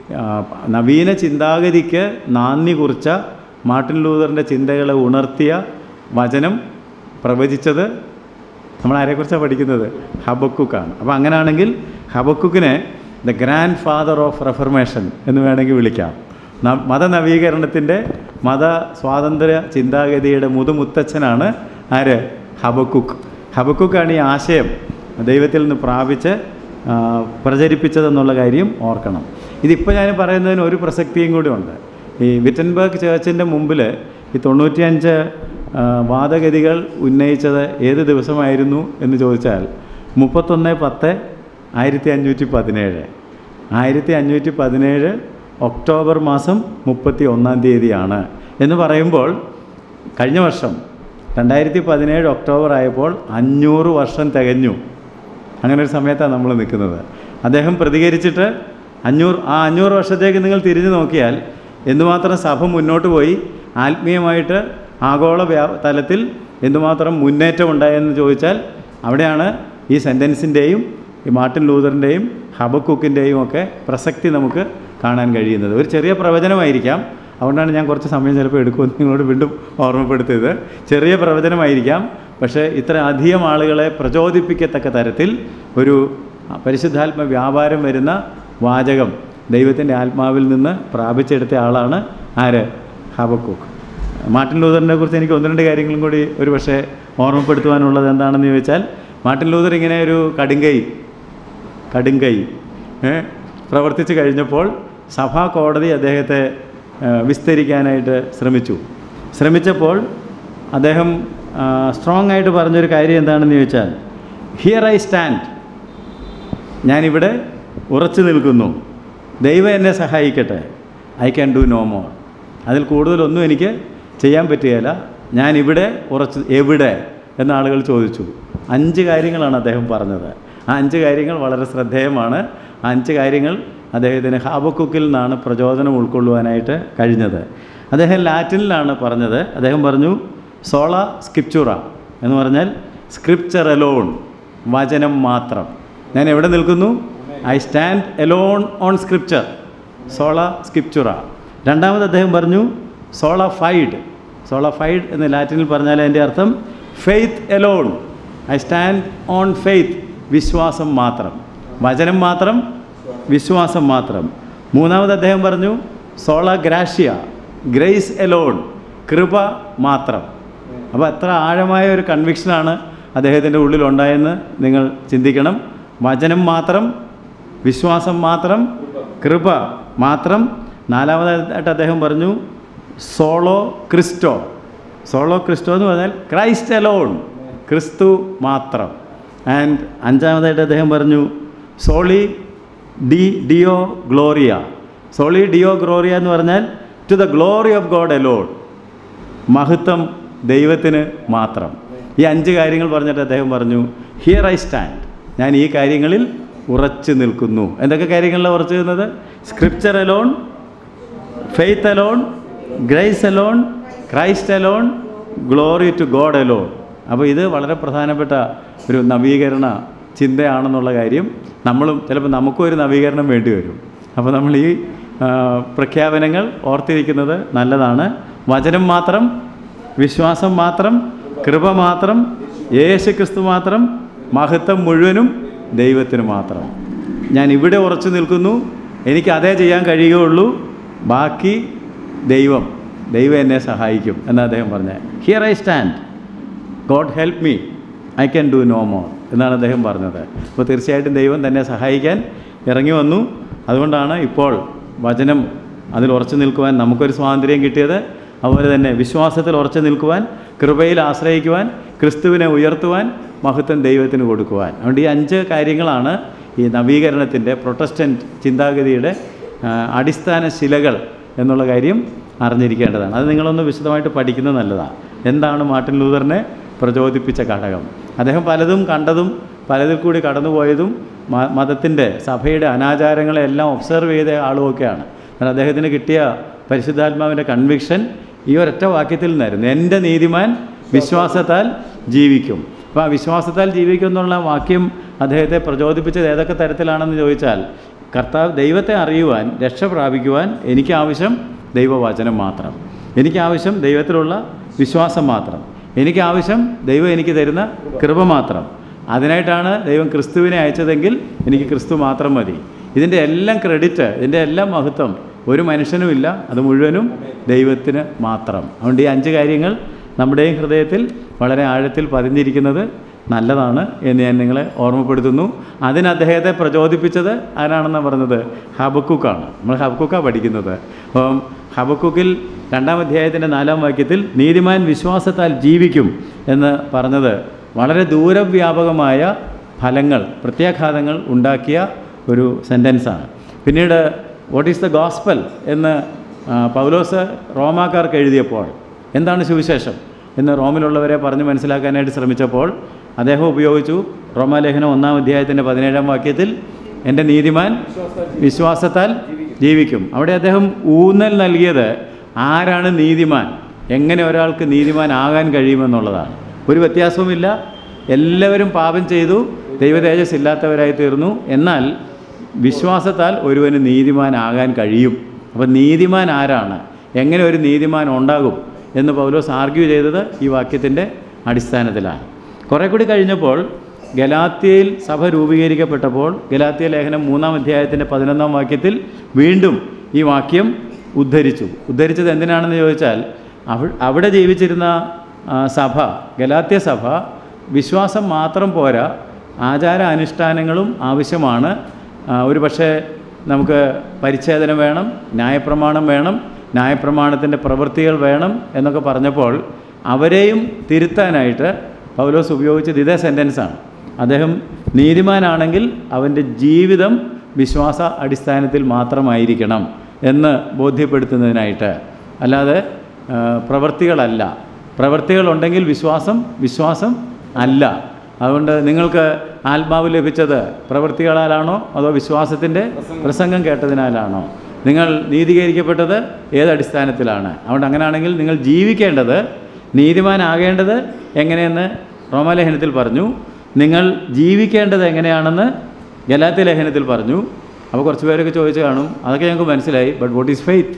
ആ, നവീന ചിന്താഗതിക്ക് നാന്ദി കുറിച്ച മാർട്ടിൻ ലൂതറിൻ്റെ ചിന്തകളെ ഉണർത്തിയ വചനം പ്രവചിച്ചത് നമ്മൾ ആരെക്കുറിച്ചാണ് പഠിക്കുന്നത് ഹബക്കുക്കാണ് അപ്പോൾ അങ്ങനെയാണെങ്കിൽ ഹബക്കുക്കിനെ the grandfather of Reformation എന്ന് വേണമെങ്കിൽ വിളിക്കാം ന- മതനവീകരണത്തിൻ്റെ മത സ്വാതന്ത്ര്യ ചിന്താഗതിയുടെ മുതുമുത്തച്ഛനാണ് ആര് ഹബക്കുക്ക് ഹബക്കുക്കാണ് ഈ ആശയം ദൈവത്തിൽ നിന്ന് പ്രാപിച്ച് ആ, പ്രചരിപ്പിച്ചതെന്നുള്ള കാര്യം ഓർക്കണം ഇതിപ്പോൾ ഞാൻ പറയുന്നതിന് ഒരു പ്രസക്തിയും കൂടി ഉണ്ട് ഈ വിറ്റൻബർഗ് ചേർച്ചിൻ്റെ മുമ്പിൽ ഈ തൊണ്ണൂറ്റിയഞ്ച് ആ, വാദഗതികൾ ഉന്നയിച്ചത് ഏത് ദിവസമായിരുന്നു എന്ന് ചോദിച്ചാൽ മുപ്പത്തൊന്ന് പത്ത് ആയിരത്തി അഞ്ഞൂറ്റി പതിനേഴ് ആയിരത്തി അഞ്ഞൂറ്റി പതിനേഴ് ഒക്ടോബർ മാസം മുപ്പത്തി ഒന്നാം തീയതിയാണ് എന്ന് പറയുമ്പോൾ കഴിഞ്ഞ വർഷം രണ്ടായിരത്തി പതിനേഴ് ഒക്ടോബർ ആയപ്പോൾ അഞ്ഞൂറ് വർഷം തികഞ്ഞു അങ്ങനെ ഒരു സമയത്താണ് നമ്മൾ നിൽക്കുന്നത് അദ്ദേഹം പ്രതികരിച്ചിട്ട് അഞ്ഞൂറ് ആ അഞ്ഞൂറ് വർഷത്തേക്ക് നിങ്ങൾ തിരിഞ്ഞു നോക്കിയാൽ എന്തുമാത്രം സഭ മുന്നോട്ട് പോയി ആത്മീയമായിട്ട് ആഗോള വ്യാ തലത്തിൽ എന്തുമാത്രം മുന്നേറ്റം ഉണ്ടായെന്ന് ചോദിച്ചാൽ അവിടെയാണ് ഈ സെൻറ്റൻസിൻ്റെയും ഈ മാർട്ടിൻ ലൂതറിൻ്റെയും ഹബക്കുക്കിൻ്റെയും ഒക്കെ പ്രസക്തി നമുക്ക് കാണാൻ കഴിയുന്നത് ഒരു ചെറിയ പ്രവചനമായിരിക്കാം അതുകൊണ്ടാണ് ഞാൻ കുറച്ച് സമയം ചിലപ്പോൾ എടുക്കുമെന്ന് നിങ്ങളോട് വീണ്ടും ഓർമ്മപ്പെടുത്തിയത് ചെറിയ പ്രവചനമായിരിക്കാം പക്ഷേ ഇത്ര അധികം ആളുകളെ പ്രചോദിപ്പിക്കത്തക്ക തരത്തിൽ ഒരു പരിശുദ്ധാത്മ വ്യാപാരം വരുന്ന വാചകം ദൈവത്തിൻ്റെ ആത്മാവിൽ നിന്ന് പ്രാപിച്ചെടുത്ത ആളാണ് ആര് ഹബക്കൂക്ക് മാർട്ടിൻ ലൂതറിനെ കുറിച്ച് എനിക്ക് ഒന്ന് രണ്ട് കാര്യങ്ങളും കൂടി ഒരു പക്ഷേ ഓർമ്മപ്പെടുത്തുവാനുള്ളത് എന്താണെന്ന് ചോദിച്ചാൽ മാർട്ടിൻ ലൂതർ ഇങ്ങനെ ഒരു കടുങ്കൈ കടുങ്കൈ ഏ, പ്രവർത്തിച്ചു കഴിഞ്ഞപ്പോൾ സഭാ കോടതി അദ്ദേഹത്തെ ഏ, വിസ്തരിക്കാനായിട്ട് ശ്രമിച്ചു ശ്രമിച്ചപ്പോൾ അദ്ദേഹം സ്ട്രോങ് ആയിട്ട് പറഞ്ഞൊരു കാര്യം എന്താണെന്ന് ചോദിച്ചാൽ ഹിയർ ഐ സ്റ്റാൻഡ് ഞാനിവിടെ ഉറച്ചു നിൽക്കുന്നു ദൈവം എന്നെ സഹായിക്കട്ടെ I can do no more അതിൽ കൂടുതലൊന്നും എനിക്ക് ചെയ്യാൻ പറ്റുകയില്ല ഞാൻ ഇവിടെ ഉറച്ച് എവിടെ എന്ന ആളുകൾ ചോദിച്ചു അഞ്ച് കാര്യങ്ങളാണ് അദ്ദേഹം പറഞ്ഞത് ആ അഞ്ച് കാര്യങ്ങൾ വളരെ ശ്രദ്ധേയമാണ് ആ അഞ്ച് കാര്യങ്ങൾ അദ്ദേഹത്തിന് ഹാബക്കുക്കിൽ നിന്നാണ് പ്രചോദനം ഉൾക്കൊള്ളുവാനായിട്ട് കഴിഞ്ഞത് അദ്ദേഹം ലാറ്റിനിലാണ് പറഞ്ഞത് അദ്ദേഹം പറഞ്ഞു സോള സ്ക്രിപ്ചുറ എന്ന് പറഞ്ഞാൽ സ്ക്രിപ്ചർ എലോൺ വചനം മാത്രം ഞാൻ എവിടെ നിൽക്കുന്നു I stand alone on scripture സോള സ്ക്രിപ്ചുറ രണ്ടാമത് അദ്ദേഹം പറഞ്ഞു സോള ഫൈഡ് സോള ഫൈഡ് എന്ന് ലാറ്റിനിൽ പറഞ്ഞാൽ അതിൻ്റെ അർത്ഥം faith alone I stand on faith വിശ്വാസം മാത്രം വചനം മാത്രം വിശ്വാസം മാത്രം മൂന്നാമത് അദ്ദേഹം പറഞ്ഞു സോള ഗ്രാഷ്യ ഗ്രേസ് എലോൺ കൃപ മാത്രം അപ്പോൾ എത്ര ആഴമായ ഒരു കൺവിക്ഷനാണ് അദ്ദേഹത്തിൻ്റെ ഉള്ളിലുണ്ടായെന്ന് നിങ്ങൾ ചിന്തിക്കണം വചനം മാത്രം വിശ്വാസം മാത്രം കൃപ മാത്രം നാലാമതായിട്ട് അദ്ദേഹം പറഞ്ഞു സോളോ ക്രിസ്റ്റോ സോളോ ക്രിസ്റ്റോ എന്ന് പറഞ്ഞാൽ ക്രൈസ്റ്റ് അലോൺ ക്രിസ്തു മാത്രം ആൻഡ് അഞ്ചാമതായിട്ട് അദ്ദേഹം പറഞ്ഞു സോളി ഡി ഡിയോ ഗ്ലോറിയ സോളി ഡിയോ ഗ്ലോറിയ എന്ന് പറഞ്ഞാൽ to the glory of God alone മഹത്വം ദൈവത്തിന് മാത്രം ഈ അഞ്ച് കാര്യങ്ങൾ പറഞ്ഞിട്ട് അദ്ദേഹം പറഞ്ഞു ഹിയർ ഐ സ്റ്റാൻഡ് ഞാൻ ഈ കാര്യങ്ങളിൽ ഉറച്ചു നിൽക്കുന്നു എന്തൊക്കെ കാര്യങ്ങളിലാണ് ഉറച്ചു നിന്നത് scripture alone faith alone grace alone Christ alone glory to God alone അപ്പോൾ ഇത് വളരെ പ്രധാനപ്പെട്ട ഒരു നവീകരണ ചിന്തയാണെന്നുള്ള കാര്യം നമ്മളും ചിലപ്പോൾ നമുക്കും ഒരു നവീകരണം വേണ്ടി വരും അപ്പോൾ നമ്മൾ ഈ ആ, പ്രഖ്യാപനങ്ങൾ ഓർത്തിരിക്കുന്നത് നല്ലതാണ് വചനം മാത്രം വിശ്വാസം മാത്രം കൃപ മാത്രം യേശു ക്രിസ്തു മാത്രം മഹത്വം മുഴുവനും ദൈവത്തിന് മാത്രം ഞാൻ ഇവിടെ ഉറച്ചു നിൽക്കുന്നു എനിക്ക് അതേ ചെയ്യാൻ കഴിയുകയുള്ളൂ ബാക്കി ദൈവം ദൈവം എന്നെ സഹായിക്കും എന്ന് അദ്ദേഹം പറഞ്ഞത് here I stand God help me I can do no more എന്നാണ് അദ്ദേഹം പറഞ്ഞത് അപ്പോൾ തീർച്ചയായിട്ടും ദൈവം തന്നെ സഹായിക്കാൻ ഇറങ്ങി വന്നു അതുകൊണ്ടാണ് ഇപ്പോൾ വചനം അതിൽ ഉറച്ചു നിൽക്കുവാൻ നമുക്കൊരു സ്വാതന്ത്ര്യം കിട്ടിയത് അതുപോലെ തന്നെ വിശ്വാസത്തിൽ ഉറച്ചു നിൽക്കുവാൻ കൃപയിൽ ആശ്രയിക്കുവാൻ ക്രിസ്തുവിനെ ഉയർത്തുവാൻ മഹത്വം ദൈവത്തിന് കൊടുക്കുവാൻ അതുകൊണ്ട് ഈ അഞ്ച് കാര്യങ്ങളാണ് ഈ നവീകരണത്തിൻ്റെ പ്രൊട്ടസ്റ്റൻറ്റ് ചിന്താഗതിയുടെ ആ, അടിസ്ഥാന ശിലകൾ എന്നുള്ള കാര്യം അറിഞ്ഞിരിക്കേണ്ടതാണ് അത് നിങ്ങളൊന്ന് വിശദമായിട്ട് പഠിക്കുന്നത് നല്ലതാണ് എന്താണ് മാർട്ടിൻ ലൂതറിനെ പ്രചോദിപ്പിച്ച ഘടകം അദ്ദേഹം പലതും കണ്ടതും പലതിൽ കൂടി കടന്നുപോയതും മ- മതത്തിൻ്റെ സഭയുടെ അനാചാരങ്ങളെ എല്ലാം ഒബ്സർവ് ചെയ്ത ആളുമൊക്കെയാണ് എന്നാൽ അദ്ദേഹത്തിന് കിട്ടിയ പരിശുദ്ധാത്മാവിൻ്റെ കൺവിക്ഷൻ ഈ ഒരൊറ്റ വാക്യത്തിൽ നിന്നായിരുന്നു എൻ്റെ നീതിമാൻ വിശ്വാസത്താൽ ജീവിക്കും അപ്പോൾ ആ വിശ്വാസത്താൽ ജീവിക്കും എന്നുള്ള വാക്യം അദ്ദേഹത്തെ പ്രചോദിപ്പിച്ചത് ഏതൊക്കെ തരത്തിലാണെന്ന് ചോദിച്ചാൽ കർത്താവ് ദൈവത്തെ അറിയുവാൻ രക്ഷ പ്രാപിക്കുവാൻ എനിക്ക് ആവശ്യം ദൈവവചനം മാത്രം എനിക്ക് ആവശ്യം ദൈവത്തിലുള്ള വിശ്വാസം മാത്രം എനിക്ക് ആവശ്യം ദൈവം എനിക്ക് തരുന്ന കൃപ മാത്രം അതിനായിട്ടാണ് ദൈവം ക്രിസ്തുവിനെ അയച്ചതെങ്കിൽ എനിക്ക് ക്രിസ്തു മാത്രം മതി ഇതിൻ്റെ എല്ലാം ക്രെഡിറ്റ് ഇതിൻ്റെ എല്ലാം മഹത്വം ഒരു മനുഷ്യനുമില്ല അത് മുഴുവനും ദൈവത്തിന് മാത്രം അതുകൊണ്ട് ഈ അഞ്ച് കാര്യങ്ങൾ നമ്മുടെയും ഹൃദയത്തിൽ വളരെ ആഴത്തിൽ പതിഞ്ഞിരിക്കുന്നത് നല്ലതാണ് എന്ന് ഞാൻ നിങ്ങളെ ഓർമ്മപ്പെടുത്തുന്നു അതിന് അദ്ദേഹത്തെ പ്രചോദിപ്പിച്ചത് ആരാണെന്ന് പറഞ്ഞത് ഹബക്കുക്കാണ് നമ്മൾ ഹബക്കുക്കാണ് പഠിക്കുന്നത് അപ്പം ഹബക്കുക്കിൽ രണ്ടാം അധ്യായത്തിൻ്റെ നാലാം വാക്യത്തിൽ നീതിമാൻ വിശ്വാസത്താൽ ജീവിക്കും എന്ന് പറഞ്ഞത് വളരെ ദൂരവ്യാപകമായ ഫലങ്ങൾ പ്രത്യാഘാതങ്ങൾ ഉണ്ടാക്കിയ ഒരു സെൻറ്റൻസാണ് പിന്നീട് വാട്ട് ഈസ് ദ ഗോസ്പൽ എന്ന് ആ, പൗലോസ് റോമാക്കാർക്ക് എഴുതിയപ്പോൾ എന്താണ് സുവിശേഷം എന്ന് റോമിലുള്ളവരെ പറഞ്ഞ് മനസ്സിലാക്കാനായിട്ട് ശ്രമിച്ചപ്പോൾ അദ്ദേഹം ഉപയോഗിച്ചു റോമാലേഖനം ഒന്നാം അധ്യായത്തിൻ്റെ പതിനേഴാം വാക്യത്തിൽ എൻ്റെ നീതിമാൻ വിശ്വാസത്താൽ ജീവിക്കും അവിടെ അദ്ദേഹം ഊന്നൽ നൽകിയത് ആരാണ് നീതിമാൻ എങ്ങനെ ഒരാൾക്ക് നീതിമാനാകാൻ കഴിയുമെന്നുള്ളതാണ് ഒരു വ്യത്യാസവുമില്ല എല്ലാവരും പാപം ചെയ്തു ദൈവതേജസ് ഇല്ലാത്തവരായി തീർന്നു എന്നാൽ വിശ്വാസത്താൽ ഒരുവന് നീതിമാനാകാൻ കഴിയും അപ്പം നീതിമാൻ ആരാണ് എങ്ങനെ ഒരു നീതിമാൻ ഉണ്ടാകും എന്ന് പൗലോസ് ആർഗ്യൂ ചെയ്തത് ഈ വാക്യത്തിൻ്റെ അടിസ്ഥാനത്തിലാണ് കുറേ കൂടി കഴിഞ്ഞപ്പോൾ ഗലാത്യയിൽ സഭ രൂപീകരിക്കപ്പെട്ടപ്പോൾ ഗലാത്യ ലേഖനം മൂന്നാം അധ്യായത്തിൻ്റെ പതിനൊന്നാം വാക്യത്തിൽ വീണ്ടും ഈ വാക്യം ഉദ്ധരിച്ചു ഉദ്ധരിച്ചത് എന്തിനാണെന്ന് ചോദിച്ചാൽ അവ അവിടെ ജീവിച്ചിരുന്ന ആ, സഭ ഗലാത്യ സഭ വിശ്വാസം മാത്രം പോരാ ആചാര അനുഷ്ഠാനങ്ങളും ആവശ്യമാണ് ആ, ഒരു പക്ഷേ നമുക്ക് പരിച്ഛേദന വേണം ന്യായപ്രമാണം വേണം ന്യായപ്രമാണത്തിൻ്റെ പ്രവൃത്തികൾ വേണം എന്നൊക്കെ പറഞ്ഞപ്പോൾ അവരെയും തിരുത്താനായിട്ട് പൗലോസ് ഉപയോഗിച്ചത് ഇതേ സെൻറ്റൻസാണ് അദ്ദേഹം നീതിമാനാണെങ്കിൽ അവൻ്റെ ജീവിതം വിശ്വാസ അടിസ്ഥാനത്തിൽ മാത്രമായിരിക്കണം എന്ന് ബോധ്യപ്പെടുത്തുന്നതിനായിട്ട് അല്ലാതെ ആ, പ്രവൃത്തികളല്ല പ്രവൃത്തികളുണ്ടെങ്കിൽ വിശ്വാസം വിശ്വാസം അല്ല അതുകൊണ്ട് നിങ്ങൾക്ക് ആത്മാവ് ലഭിച്ചത് പ്രവൃത്തികളാലാണോ അതോ വിശ്വാസത്തിൻ്റെ പ്രസംഗം കേട്ടതിനാലാണോ നിങ്ങൾ നീതീകരിക്കപ്പെട്ടത് ഏതടിസ്ഥാനത്തിലാണ് അതുകൊണ്ട് അങ്ങനെയാണെങ്കിൽ നിങ്ങൾ ജീവിക്കേണ്ടത് നീതിമാനാകേണ്ടത് എങ്ങനെയെന്ന് റോമാലേഖനത്തിൽ പറഞ്ഞു നിങ്ങൾ ജീവിക്കേണ്ടത് എങ്ങനെയാണെന്ന് ഗലാത്യ ലേഖനത്തിൽ പറഞ്ഞു അപ്പോൾ കുറച്ച് പേരൊക്കെ ചോദിച്ചു കാണും അതൊക്കെ ഞങ്ങൾക്ക് മനസ്സിലായി ബട്ട് വാട്ട് ഈസ് ഫെയ്ത്ത്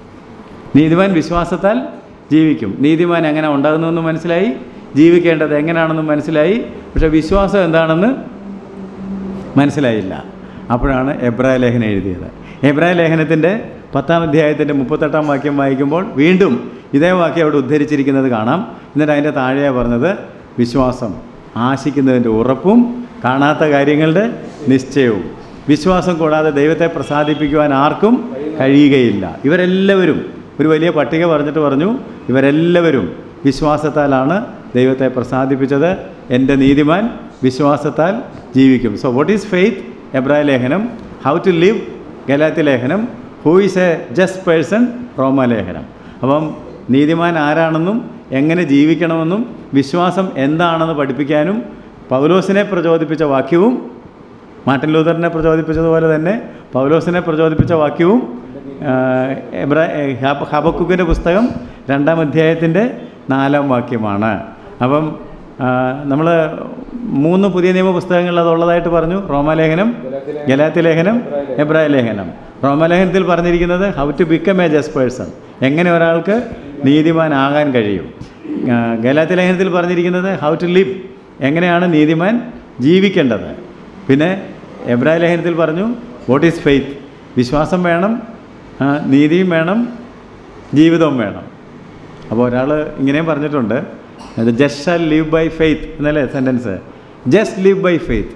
നീതിമാൻ വിശ്വാസത്താൽ ജീവിക്കും നീതിമാൻ എങ്ങനെ ഉണ്ടാകുന്നുവെന്ന് മനസ്സിലായി ജീവിക്കേണ്ടത് എങ്ങനെയാണെന്ന് മനസ്സിലായി പക്ഷേ വിശ്വാസം എന്താണെന്ന് മനസ്സിലായില്ല അപ്പോഴാണ് എബ്രായ ലേഖനം എഴുതിയത് എബ്രായ ലേഖനത്തിൻ്റെ പത്താം അധ്യായത്തിൻ്റെ മുപ്പത്തെട്ടാം വാക്യം വായിക്കുമ്പോൾ വീണ്ടും ഇതേ വാക്യം അവിടെ ഉദ്ധരിച്ചിരിക്കുന്നത് കാണാം എന്നിട്ട് അതിൻ്റെ താഴെയാണ് പറഞ്ഞത് വിശ്വാസം ആശിക്കുന്നതിൻ്റെ ഉറപ്പും കാണാത്ത കാര്യങ്ങളുടെ നിശ്ചയവും വിശ്വാസം കൂടാതെ ദൈവത്തെ പ്രസാദിപ്പിക്കുവാൻ ആർക്കും കഴിയുകയില്ല ഇവരെല്ലാവരും ഒരു വലിയ പട്ടിക പറഞ്ഞിട്ട് പറഞ്ഞു ഇവരെല്ലാവരും വിശ്വാസത്താലാണ് ദൈവത്തെ പ്രസാദിപ്പിച്ചത് എൻ്റെ നീതിമാൻ വിശ്വാസത്താൽ ജീവിക്കും സോ വാട്ട് ഈസ് ഫെയ്ത്ത് എബ്രായ ലേഖനം ഹൗ ടു ലിവ് ഗലാത്തി ലേഖനം who is a just person റോമ ലേഖനം അപ്പം നീതിമാൻ ആരാണെന്നും എങ്ങനെ ജീവിക്കണമെന്നും വിശ്വാസം എന്താണെന്ന് പഠിപ്പിക്കാനും പൗലോസിനെ പ്രചോദിപ്പിച്ച വാക്യവും മാർട്ടിൻ ലൂതറിനെ പ്രചോദിപ്പിച്ചതുപോലെ തന്നെ പൗലോസിനെ പ്രചോദിപ്പിച്ച വാക്യവും ആ, എബ്രാ ഹബ- ഹബക്കുക്കിൻ്റെ പുസ്തകം രണ്ടാം അധ്യായത്തിൻ്റെ നാലാം വാക്യമാണ് അപ്പം നമ്മൾ മൂന്ന് പുതിയ നിയമ പുസ്തകങ്ങൾ അതുള്ളതായിട്ട് പറഞ്ഞു റോമാലേഖനം ഗലാത്തി ലേഖനം എബ്രായ ലേഖനം റോമാലേഖനത്തിൽ പറഞ്ഞിരിക്കുന്നത് how to become a just person എങ്ങനെ ഒരാൾക്ക് നീതിമാനാകാൻ കഴിയും ആ, ഗലാത്തി ലേഖനത്തിൽ പറഞ്ഞിരിക്കുന്നത് ഹൗ ടു ലിവ് എങ്ങനെയാണ് നീതിമാൻ ജീവിക്കേണ്ടത് പിന്നെ എബ്രായ ലേഖനത്തിൽ പറഞ്ഞു വാട്ട് ഈസ് ഫെയ്ത്ത് വിശ്വാസം വേണം ആ, നീതിയും വേണം ജീവിതവും വേണം അപ്പോൾ ഒരാൾ ഇങ്ങനെയും പറഞ്ഞിട്ടുണ്ട് just shall live by faith എന്നല്ലേ sentence just live by faith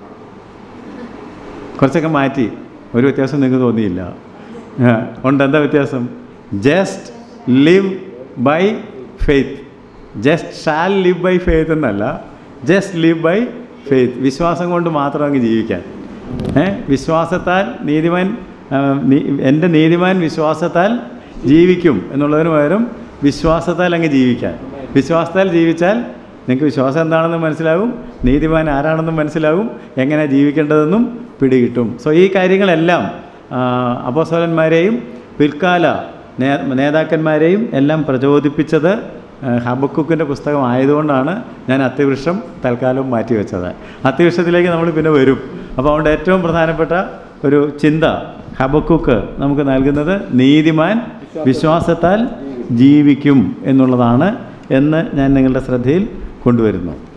കുറച്ചൊക്കെ മാറ്റി ഒരു വ്യത്യാസം നിങ്ങൾക്ക് തോന്നിയില്ല ആ, ഉണ്ട് എന്താ വ്യത്യാസം just live by faith just shall live by faith എന്നല്ല ജസ്റ്റ് ലിവ് ബൈ ഫെയ്ത്ത് വിശ്വാസം കൊണ്ട് മാത്രം അങ്ങ് ജീവിക്കാൻ ഏ വിശ്വാസത്താൽ നീതിമാൻ ആ, നീ- എൻ്റെ നീതിമാൻ വിശ്വാസത്താൽ ജീവിക്കും എന്നുള്ളതിന് പകരം വിശ്വാസത്താൽ അങ്ങ് ജീവിക്കാൻ വിശ്വാസത്താൽ ജീവിച്ചാൽ നിങ്ങൾക്ക് വിശ്വാസം എന്താണെന്ന് മനസ്സിലാകും നീതിമാൻ ആരാണെന്നും മനസ്സിലാകും എങ്ങനെ ജീവിക്കേണ്ടതെന്നും പിടികിട്ടും സോ ഈ കാര്യങ്ങളെല്ലാം അപ്പോസ്തലന്മാരെയും പിൽക്കാല നേ നേതാക്കന്മാരെയും എല്ലാം പ്രചോദിപ്പിച്ചത് ഹബക്കുക്കിൻ്റെ പുസ്തകം ആയതുകൊണ്ടാണ് ഞാൻ അത്തിവൃക്ഷം തൽക്കാലം മാറ്റിവെച്ചത് അത്തിവൃക്ഷത്തിലേക്ക് നമ്മൾ പിന്നെ വരും അപ്പോൾ അതുകൊണ്ട് ഏറ്റവും പ്രധാനപ്പെട്ട ഒരു ചിന്ത ഹബക്കുക്ക് നമുക്ക് നൽകുന്നത് നീതിമാൻ വിശ്വാസത്താൽ ജീവിക്കും എന്നുള്ളതാണ് എന്ന് ഞാൻ നിങ്ങളുടെ ശ്രദ്ധയിൽ കൊണ്ടുവരുന്നു